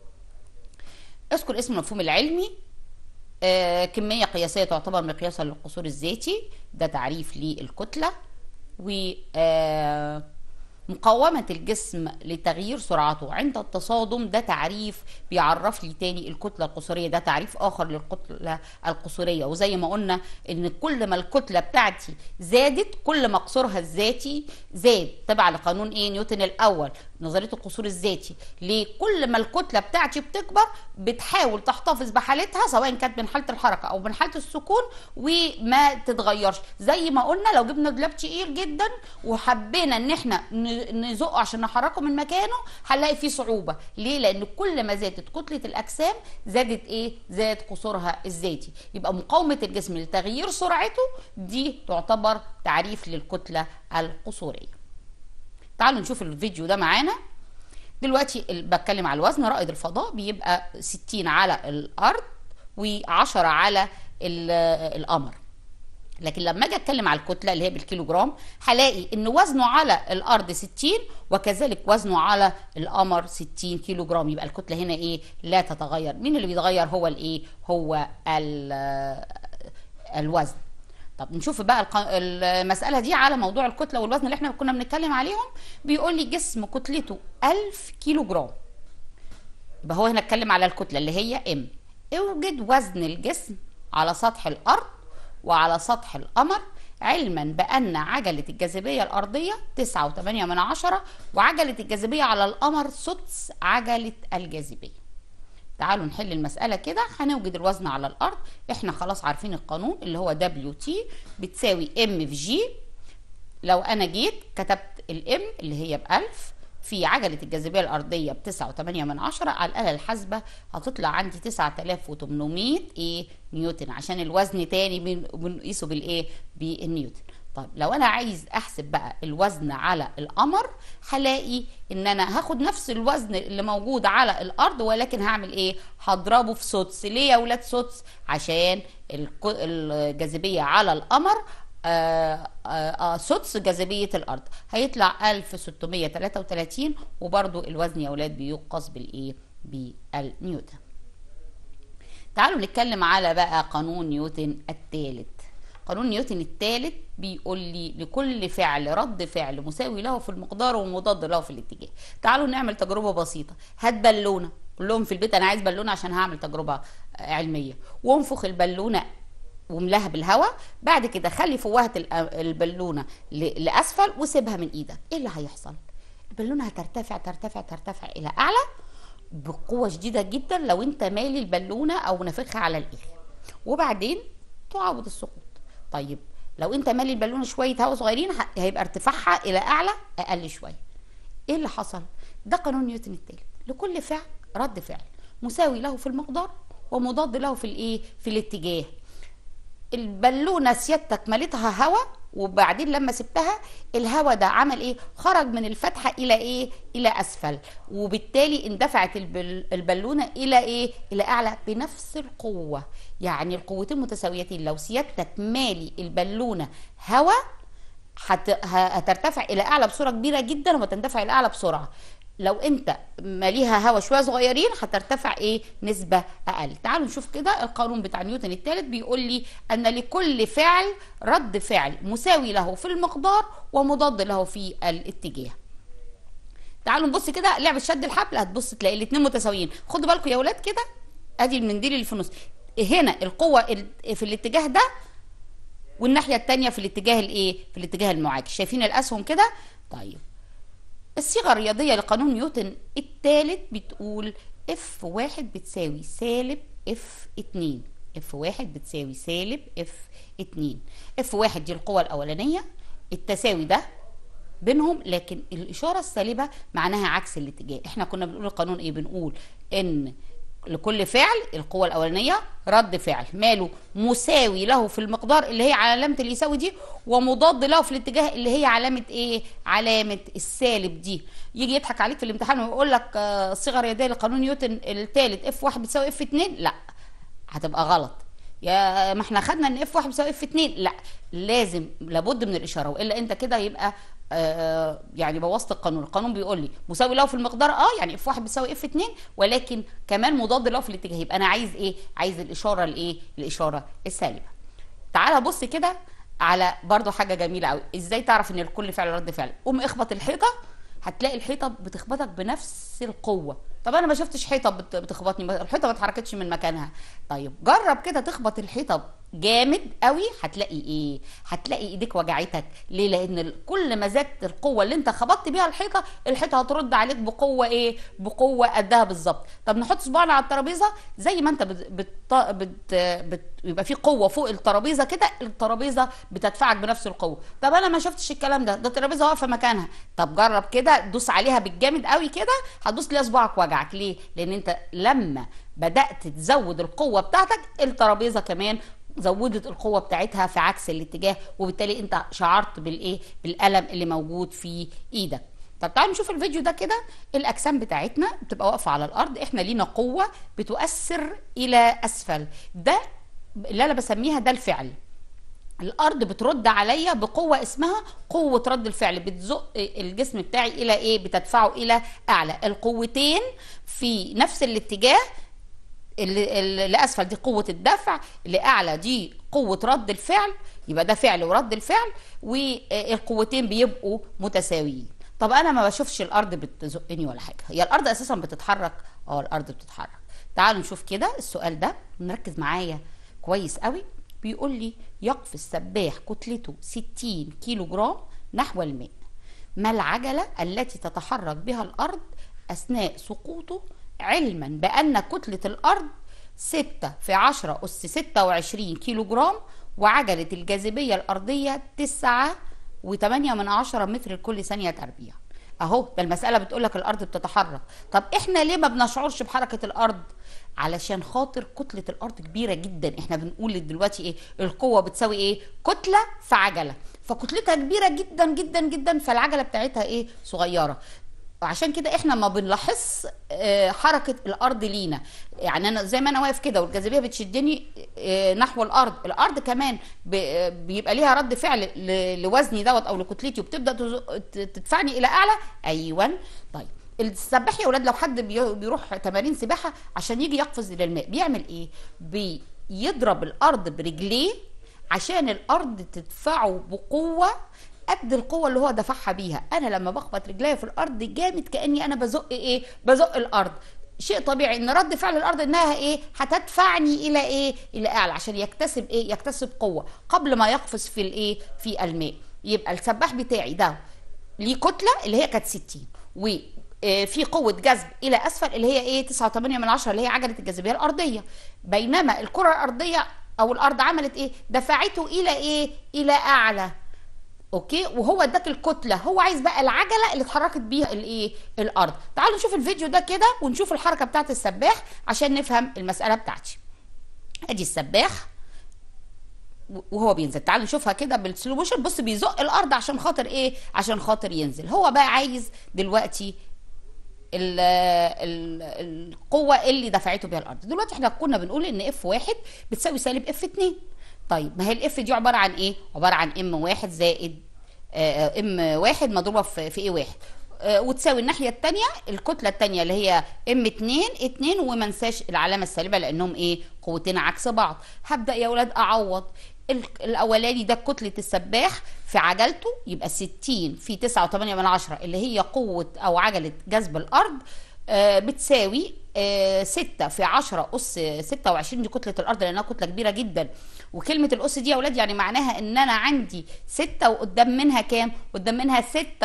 اذكر اسم المفهوم العلمي آه كمية قياسية تعتبر مقياسا للقصور الذاتي ده تعريف للكتلة و آه مقاومة الجسم لتغيير سرعته عند التصادم ده تعريف بيعرف لي تاني الكتلة القصرية ده تعريف آخر للكتلة القصرية وزي ما قلنا إن كل ما الكتلة بتاعتي زادت كل ما قصرها الذاتي زاد تبع لقانون إيه نيوتن الأول نظرية القصور الذاتي ليه كل ما الكتلة بتاعتي بتكبر بتحاول تحتفظ بحالتها سواء كانت من حالة الحركة أو من حالة السكون وما تتغيرش زي ما قلنا لو جبنا دولاب تقيل جدا وحبينا ان احنا ن- نزقه عشان نحركه من مكانه هنلاقي فيه صعوبة ليه لان كل ما زادت كتلة الاجسام زادت ايه زاد قصورها الذاتي يبقى مقاومة الجسم لتغيير سرعته دي تعتبر تعريف للكتلة القصورية تعالوا نشوف الفيديو ده معانا دلوقتي ال- بتكلم على الوزن رائد الفضاء بيبقى 60 على الارض و10 على ال- القمر لكن لما اجي اتكلم على الكتله اللي هي بالكيلو جرام هلاقي ان وزنه على الارض 60 وكذلك وزنه على القمر 60 كيلو جرام يبقى الكتله هنا ايه لا تتغير مين اللي بيتغير هو الايه هو ال- الوزن طب نشوف بقى الق- المسألة دي على موضوع الكتلة والوزن اللي احنا كنا بنتكلم عليهم بيقول لي جسم كتلته 1000 كيلو جرام يبقى هو هنا اتكلم على الكتلة اللي هي ام اوجد وزن الجسم على سطح الأرض وعلى سطح القمر علما بأن عجلة الجاذبية الأرضية 9.8 من عشرة وعجلة الجاذبية على القمر سدس عجلة الجاذبية تعالوا نحل المسألة كده هنوجد الوزن على الأرض احنا خلاص عارفين القانون اللي هو دبليو تي بتساوي ام في جي لو أنا جيت كتبت الام اللي هي بألف في عجلة الجاذبية الأرضية بتسعة وتمانية من عشرة على الآلة الحاسبة هتطلع عندي تسعة آلاف وتمنمية إيه نيوتن عشان الوزن تاني بن- بنقيسه بالإيه بالنيوتن طيب لو أنا عايز أحسب بقى الوزن على القمر هلاقي إن أنا هاخد نفس الوزن اللي موجود على الأرض ولكن هعمل إيه هضربه في سدس ليه يا ولاد سدس عشان الك- الجاذبية على القمر آه، آه، آه، سدس جاذبية الأرض هيطلع 1633 وبرضو الوزن يا أولاد بيقاس بالإيه؟ بالنيوتن تعالوا نتكلم على بقى قانون نيوتن الثالث قانون نيوتن الثالث بيقول لي لكل فعل رد فعل مساوي له في المقدار ومضاد له في الاتجاه تعالوا نعمل تجربه بسيطه هات بالونه قول لهم في البيت انا عايز بالونه عشان هعمل تجربه علميه وانفخ البالونه واملاها بالهواء بعد كده خلي فوهه البالونه لاسفل وسيبها من ايدك ايه اللي هيحصل البالونه هترتفع ترتفع ترتفع الى اعلى بقوه شديده جدا لو انت مالي البالونه او نافخها على الاخر وبعدين تعاود السقوط طيب لو انت مالي البالونه شويه هواء صغيرين هيبقى ارتفاعها الى اعلى اقل شويه ايه اللي حصل ده قانون نيوتن الثالث لكل فعل رد فعل مساوي له في المقدار ومضاد له في الايه في الاتجاه البالونه سيادتك مليتها هواء وبعدين لما سبتها الهواء ده عمل ايه خرج من الفتحه الى ايه الى اسفل وبالتالي اندفعت البالونه الى ايه الى اعلى بنفس القوه يعني القوتين متساويتين لو سيادتك مالي البالونه هواء هترتفع الى اعلى بسرعه كبيره جدا وتندفع الى اعلى بسرعه لو انت ماليها هوا شويه صغيرين هترتفع ايه نسبه اقل تعالوا نشوف كده القانون بتاع نيوتن الثالث بيقول لي ان لكل فعل رد فعل مساوي له في المقدار ومضاد له في الاتجاه تعالوا نبص كده لعبه شد الحبل هتبص تلاقي الاثنين متساويين خدوا بالكم يا ولاد كده ادي المنديل اللي في النص هنا القوه في الاتجاه ده والناحيه الثانيه في الاتجاه الايه في الاتجاه المعاكس شايفين الاسهم كده طيب الصيغة الرياضية لقانون نيوتن الثالث بتقول اف واحد بتساوي سالب اف اتنين اف واحد بتساوي سالب اف اتنين اف واحد دي القوة الأولانية التساوي ده بينهم لكن الإشارة السالبة معناها عكس الاتجاه احنا كنا بنقول القانون ايه بنقول ان لكل فعل القوة الأولانية رد فعل ماله مساوي له في المقدار اللي هي علامة اللي يساوي دي ومضاد له في الاتجاه اللي هي علامة ايه علامة السالب دي يجي يضحك عليك في الامتحان ويقول لك الصيغة الرياضية لقانون نيوتن الثالث اف واحد بتساوي اف اتنين لا هتبقى غلط يا ما احنا خدنا ان اف واحد بيساوي اف اتنين لا لازم لابد من الاشاره والا انت كده يبقى آه يعني بوظت القانون القانون بيقول لي مساوي له في المقدار اه يعني اف واحد بيساوي اف اتنين ولكن كمان مضاد له في الاتجاه يبقى انا عايز ايه عايز الاشاره الايه الاشاره السالبه تعالى بص كده على برضو حاجه جميله قوي ازاي تعرف ان لكل فعل رد فعل قوم اخبط الحيطه هتلاقي الحيطه بتخبطك بنفس القوه طب انا ما شفتش حيطه بتخبطني الحيطه ما اتحركتش من مكانها طيب جرب كده تخبط الحيطه جامد قوي هتلاقي ايه هتلاقي ايديك وجعتك ليه لان كل ما زادت القوه اللي انت خبطت بيها الحيطه الحيطه هترد عليك بقوه ايه بقوه قدها بالظبط طب نحط صباعنا على الترابيزه زي ما انت بت... بت... بت... بت... يبقى في قوه فوق الترابيزه كده الترابيزه بتدفعك بنفس القوه طب انا ما شفتش الكلام ده ده الترابيزه واقفه مكانها طب جرب كده دوس عليها بالجامد قوي كده هتدوس ليها صباعك وجعك ليه لان انت لما بدات تزود القوه بتاعتك الترابيزه كمان زودت القوة بتاعتها في عكس الاتجاه وبالتالي انت شعرت بالايه بالألم اللي موجود في ايدك طب تعالوا نشوف الفيديو ده كده الاجسام بتاعتنا بتبقى واقفه على الارض احنا لينا قوه بتؤثر الى اسفل ده اللي انا بسميها ده الفعل الارض بترد عليا بقوه اسمها قوه رد الفعل بتزق الجسم بتاعي الى ايه بتدفعه الى اعلى القوتين في نفس الاتجاه اللي لاسفل دي قوه الدفع اللي اعلى دي قوه رد الفعل يبقى ده فعل ورد الفعل والقوتين بيبقوا متساويين طب انا ما بشوفش الارض بتزقني ولا حاجه هي الارض اساسا بتتحرك اه الارض بتتحرك تعالوا نشوف كده السؤال ده نركز معايا كويس قوي بيقول لي يقفز سباح كتلته 60 كيلو جرام نحو الماء ما العجله التي تتحرك بها الارض اثناء سقوطه علما بأن كتلة الأرض 6 في 10 أس 26 كيلو جرام وعجلة الجاذبية الأرضية 9 و8 من 10 متر لكل ثانية تربيع اهو ده المسألة بتقولك الأرض بتتحرك طب احنا ليه ما بنشعرش بحركة الأرض علشان خاطر كتلة الأرض كبيرة جدا احنا بنقول دلوقتي ايه القوة بتساوي ايه كتلة في عجلة فكتلتها كبيرة جدا جدا جدا فالعجلة بتاعتها ايه صغيرة وعشان كده احنا ما بنلاحظ حركه الارض لينا يعني انا زي ما انا واقف كده والجاذبيه بتشدني نحو الارض الارض كمان بيبقى ليها رد فعل لوزني دوت او لكتلتي وبتبدا تدفعني الى اعلى ايوه طيب السباح يا ولاد لو حد بيروح تمارين سباحه عشان يجي يقفز الى الماء بيعمل ايه بيضرب الارض برجليه عشان الارض تدفعه بقوه قد القوه اللي هو دفعها بيها انا لما بخبط رجليا في الارض جامد كاني انا بزق ايه بزق الارض شيء طبيعي ان رد فعل الارض انها ايه هتدفعني الى ايه الى اعلى عشان يكتسب ايه يكتسب قوه قبل ما يقفز في الايه في الماء يبقى السباح بتاعي ده ليه كتله اللي هي كانت 60 و آه، في قوة جذب إلى أسفل اللي هي إيه 9.8 من عشرة اللي هي عجلة الجاذبية الأرضية بينما الكرة الأرضية أو الأرض عملت إيه دفعته إلى إيه إلى أعلى اوكي وهو اداك الكتله هو عايز بقى العجله اللي اتحركت بيها الايه الارض تعالوا نشوف الفيديو ده كده ونشوف الحركه بتاعت السباح عشان نفهم المساله بتاعتي ادي السباح وهو بينزل تعالوا نشوفها كده بالسلو موشن بص بيزق الارض عشان خاطر ايه عشان خاطر ينزل هو بقى عايز دلوقتي ال ال القوه اللي دفعته بيها الارض دلوقتي احنا كنا بنقول ان اف واحد بتساوي سالب اف 2 طيب ما هي الاف دي عباره عن ايه عباره عن ام واحد زائد ام واحد مضروبه في في ايه واحد آه، وتساوي الناحيه الثانيه الكتله الثانيه اللي هي ام 2 2 وما انساش العلامه السالبه لانهم ايه قوتين عكس بعض هبدا يا اولاد اعوض ال- الاولاني ده كتله السباح في عجلته يبقى 60 في 9.8 من عشرة اللي هي قوه او عجله جذب الارض آه، بتساوي آه، 6 في 10 أس 26 دي كتلة الأرض لأنها كتلة كبيرة جدا وكلمة الأس دي يا أولاد يعني معناها إن أنا عندي 6 وقدام منها كام؟ قدام منها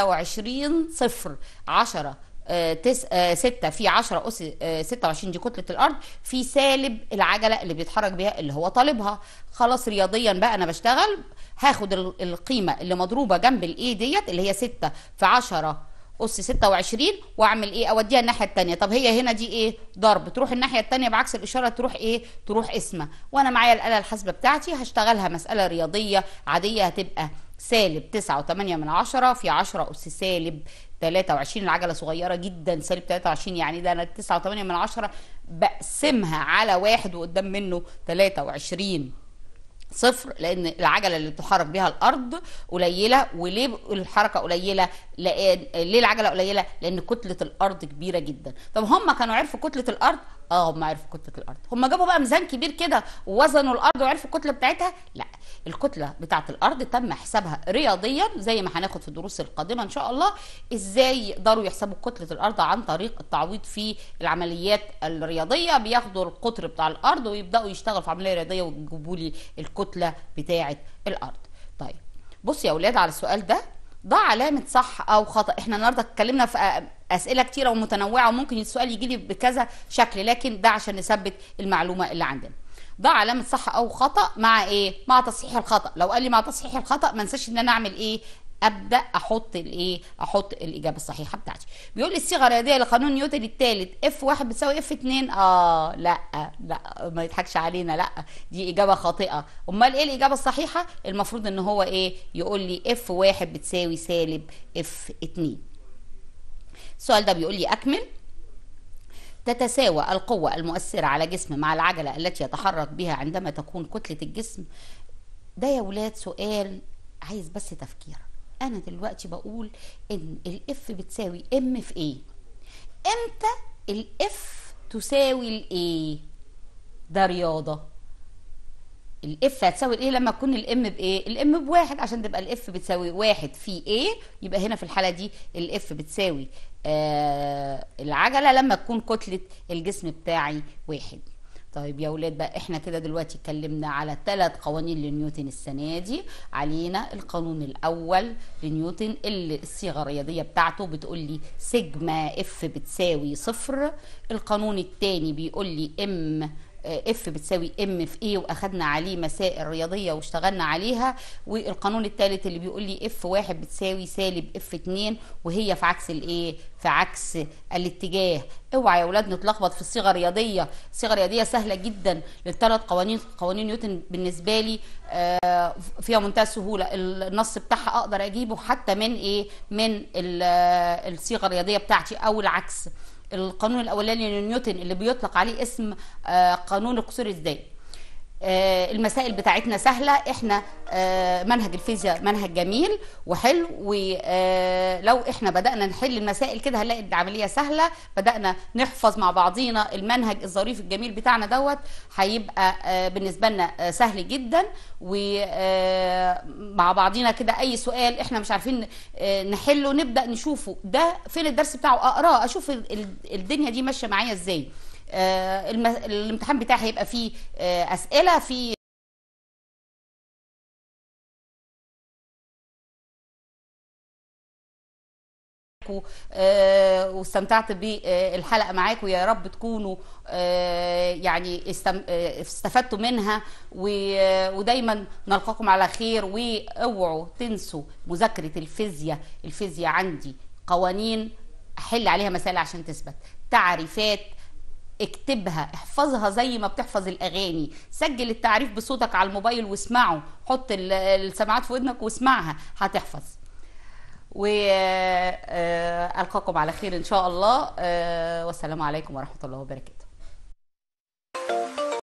26 صفر 10 آه، تس... آه، 6 في 10 أس آه، 26 دي كتلة الأرض في سالب العجلة اللي بيتحرك بيها اللي هو طالبها خلاص رياضيا بقى أنا بشتغل هاخد ال- القيمة اللي مضروبة جنب الإيه ديت اللي هي 6 في 10 اس 26 واعمل ايه اوديها الناحيه الثانيه طب هي هنا دي ايه ضرب تروح الناحيه الثانيه بعكس الاشاره تروح ايه تروح اسمه وانا معايا الاله الحاسبه بتاعتي هشتغلها مساله رياضيه عاديه هتبقى سالب 9.8 من عشرة في 10 أس سالب 23 العجلة صغيرة جدا سالب 23 يعني ده أنا 9.8 من عشرة بقسمها على واحد وقدام منه 23 صفر لان العجله اللي بتحرك بيها الارض قليله وليه الحركه قليله لان ليه العجله قليله لان كتله الارض كبيره جدا طب هم كانوا عرفوا كتله الارض اه هم عرفوا كتله الارض هم جابوا بقى ميزان كبير كده ووزنوا الارض وعرفوا الكتله بتاعتها لا الكتله بتاعه الارض تم حسابها رياضيا زي ما هناخد في الدروس القادمه ان شاء الله ازاي يقدروا يحسبوا كتله الارض عن طريق التعويض في العمليات الرياضيه بياخدوا القطر بتاع الارض ويبداوا يشتغلوا في عمليه رياضيه ويجيبوا لي الكتله بتاعه الارض طيب بص يا اولاد على السؤال ده ضع علامة صح أو خطأ احنا النهاردة اتكلمنا في أ- أسئلة كتيرة ومتنوعة وممكن السؤال يجي لي بكذا شكل لكن ده عشان نثبت المعلومة اللي عندنا ضع علامة صح أو خطأ مع إيه؟ مع تصحيح الخطأ لو قال لي مع تصحيح الخطأ ما انساش إن أنا أعمل إيه؟ ابدا احط الايه احط الاجابه الصحيحه بتاعتي بيقول لي الصيغه الرياضيه لقانون نيوتن الثالث اف 1 بتساوي اف 2 اه لا لا ما يضحكش علينا لا دي اجابه خاطئه امال ايه الاجابه الصحيحه المفروض ان هو ايه يقول لي اف 1 بتساوي سالب اف 2 السؤال ده بيقول لي اكمل تتساوى القوة المؤثرة على جسم مع العجلة التي يتحرك بها عندما تكون كتلة الجسم ده يا ولاد سؤال عايز بس تفكير انا دلوقتي بقول ان الاف بتساوي ام في ايه امتى الاف تساوي الايه ده رياضه الاف هتساوي الايه لما تكون الام بايه الام بواحد عشان تبقى الاف بتساوي واحد في ايه يبقى هنا في الحاله دي الاف بتساوي آه العجله لما تكون كتله الجسم بتاعي واحد طيب يا ولاد بقى احنا كده دلوقتي اتكلمنا على ثلاث قوانين لنيوتن السنه دي علينا القانون الاول لنيوتن اللي الصيغه الرياضيه بتاعته بتقول لي سيجما اف بتساوي صفر القانون الثاني بيقول لي ام اف بتساوي ام في ايه واخدنا عليه مسائل رياضيه واشتغلنا عليها والقانون الثالث اللي بيقول لي اف واحد بتساوي سالب اف 2 وهي في عكس الايه في عكس الاتجاه اوعى يا اولاد نتلخبط في الصيغه الرياضيه الصيغه الرياضيه سهله جدا للثلاث قوانين قوانين نيوتن بالنسبه لي آه، فيها منتهى السهوله النص بتاعها اقدر اجيبه حتى من ايه من ال- الصيغه الرياضيه بتاعتي او العكس القانون الاولاني لنيوتن اللي بيطلق عليه اسم آه، قانون القصور الذاتي آه، المسائل بتاعتنا سهلة احنا آه، منهج الفيزياء منهج جميل وحلو ولو احنا بدأنا نحل المسائل كده هنلاقي العملية سهلة بدأنا نحفظ مع بعضينا المنهج الظريف الجميل بتاعنا دوت هيبقى آه، بالنسبة لنا آه، سهل جدا ومع بعضينا كده اي سؤال احنا مش عارفين آه، نحله نبدأ نشوفه ده فين الدرس بتاعه اقراه اشوف ال- ال- الدنيا دي ماشية معايا ازاي آه، الم- الامتحان بتاعي هيبقى فيه آه، اسئله فيه آه، واستمتعت بالحلقه معاكم يا رب تكونوا آه، يعني استم- آه، استفدتوا منها و- ودايما نلقاكم على خير واوعوا تنسوا مذاكره الفيزياء الفيزياء عندي قوانين احل عليها مسائل عشان تثبت تعريفات اكتبها احفظها زي ما بتحفظ الاغاني سجل التعريف بصوتك على الموبايل واسمعه حط ال- السماعات في ودنك واسمعها هتحفظ والقاكم على خير ان شاء الله آه، والسلام عليكم ورحمه الله وبركاته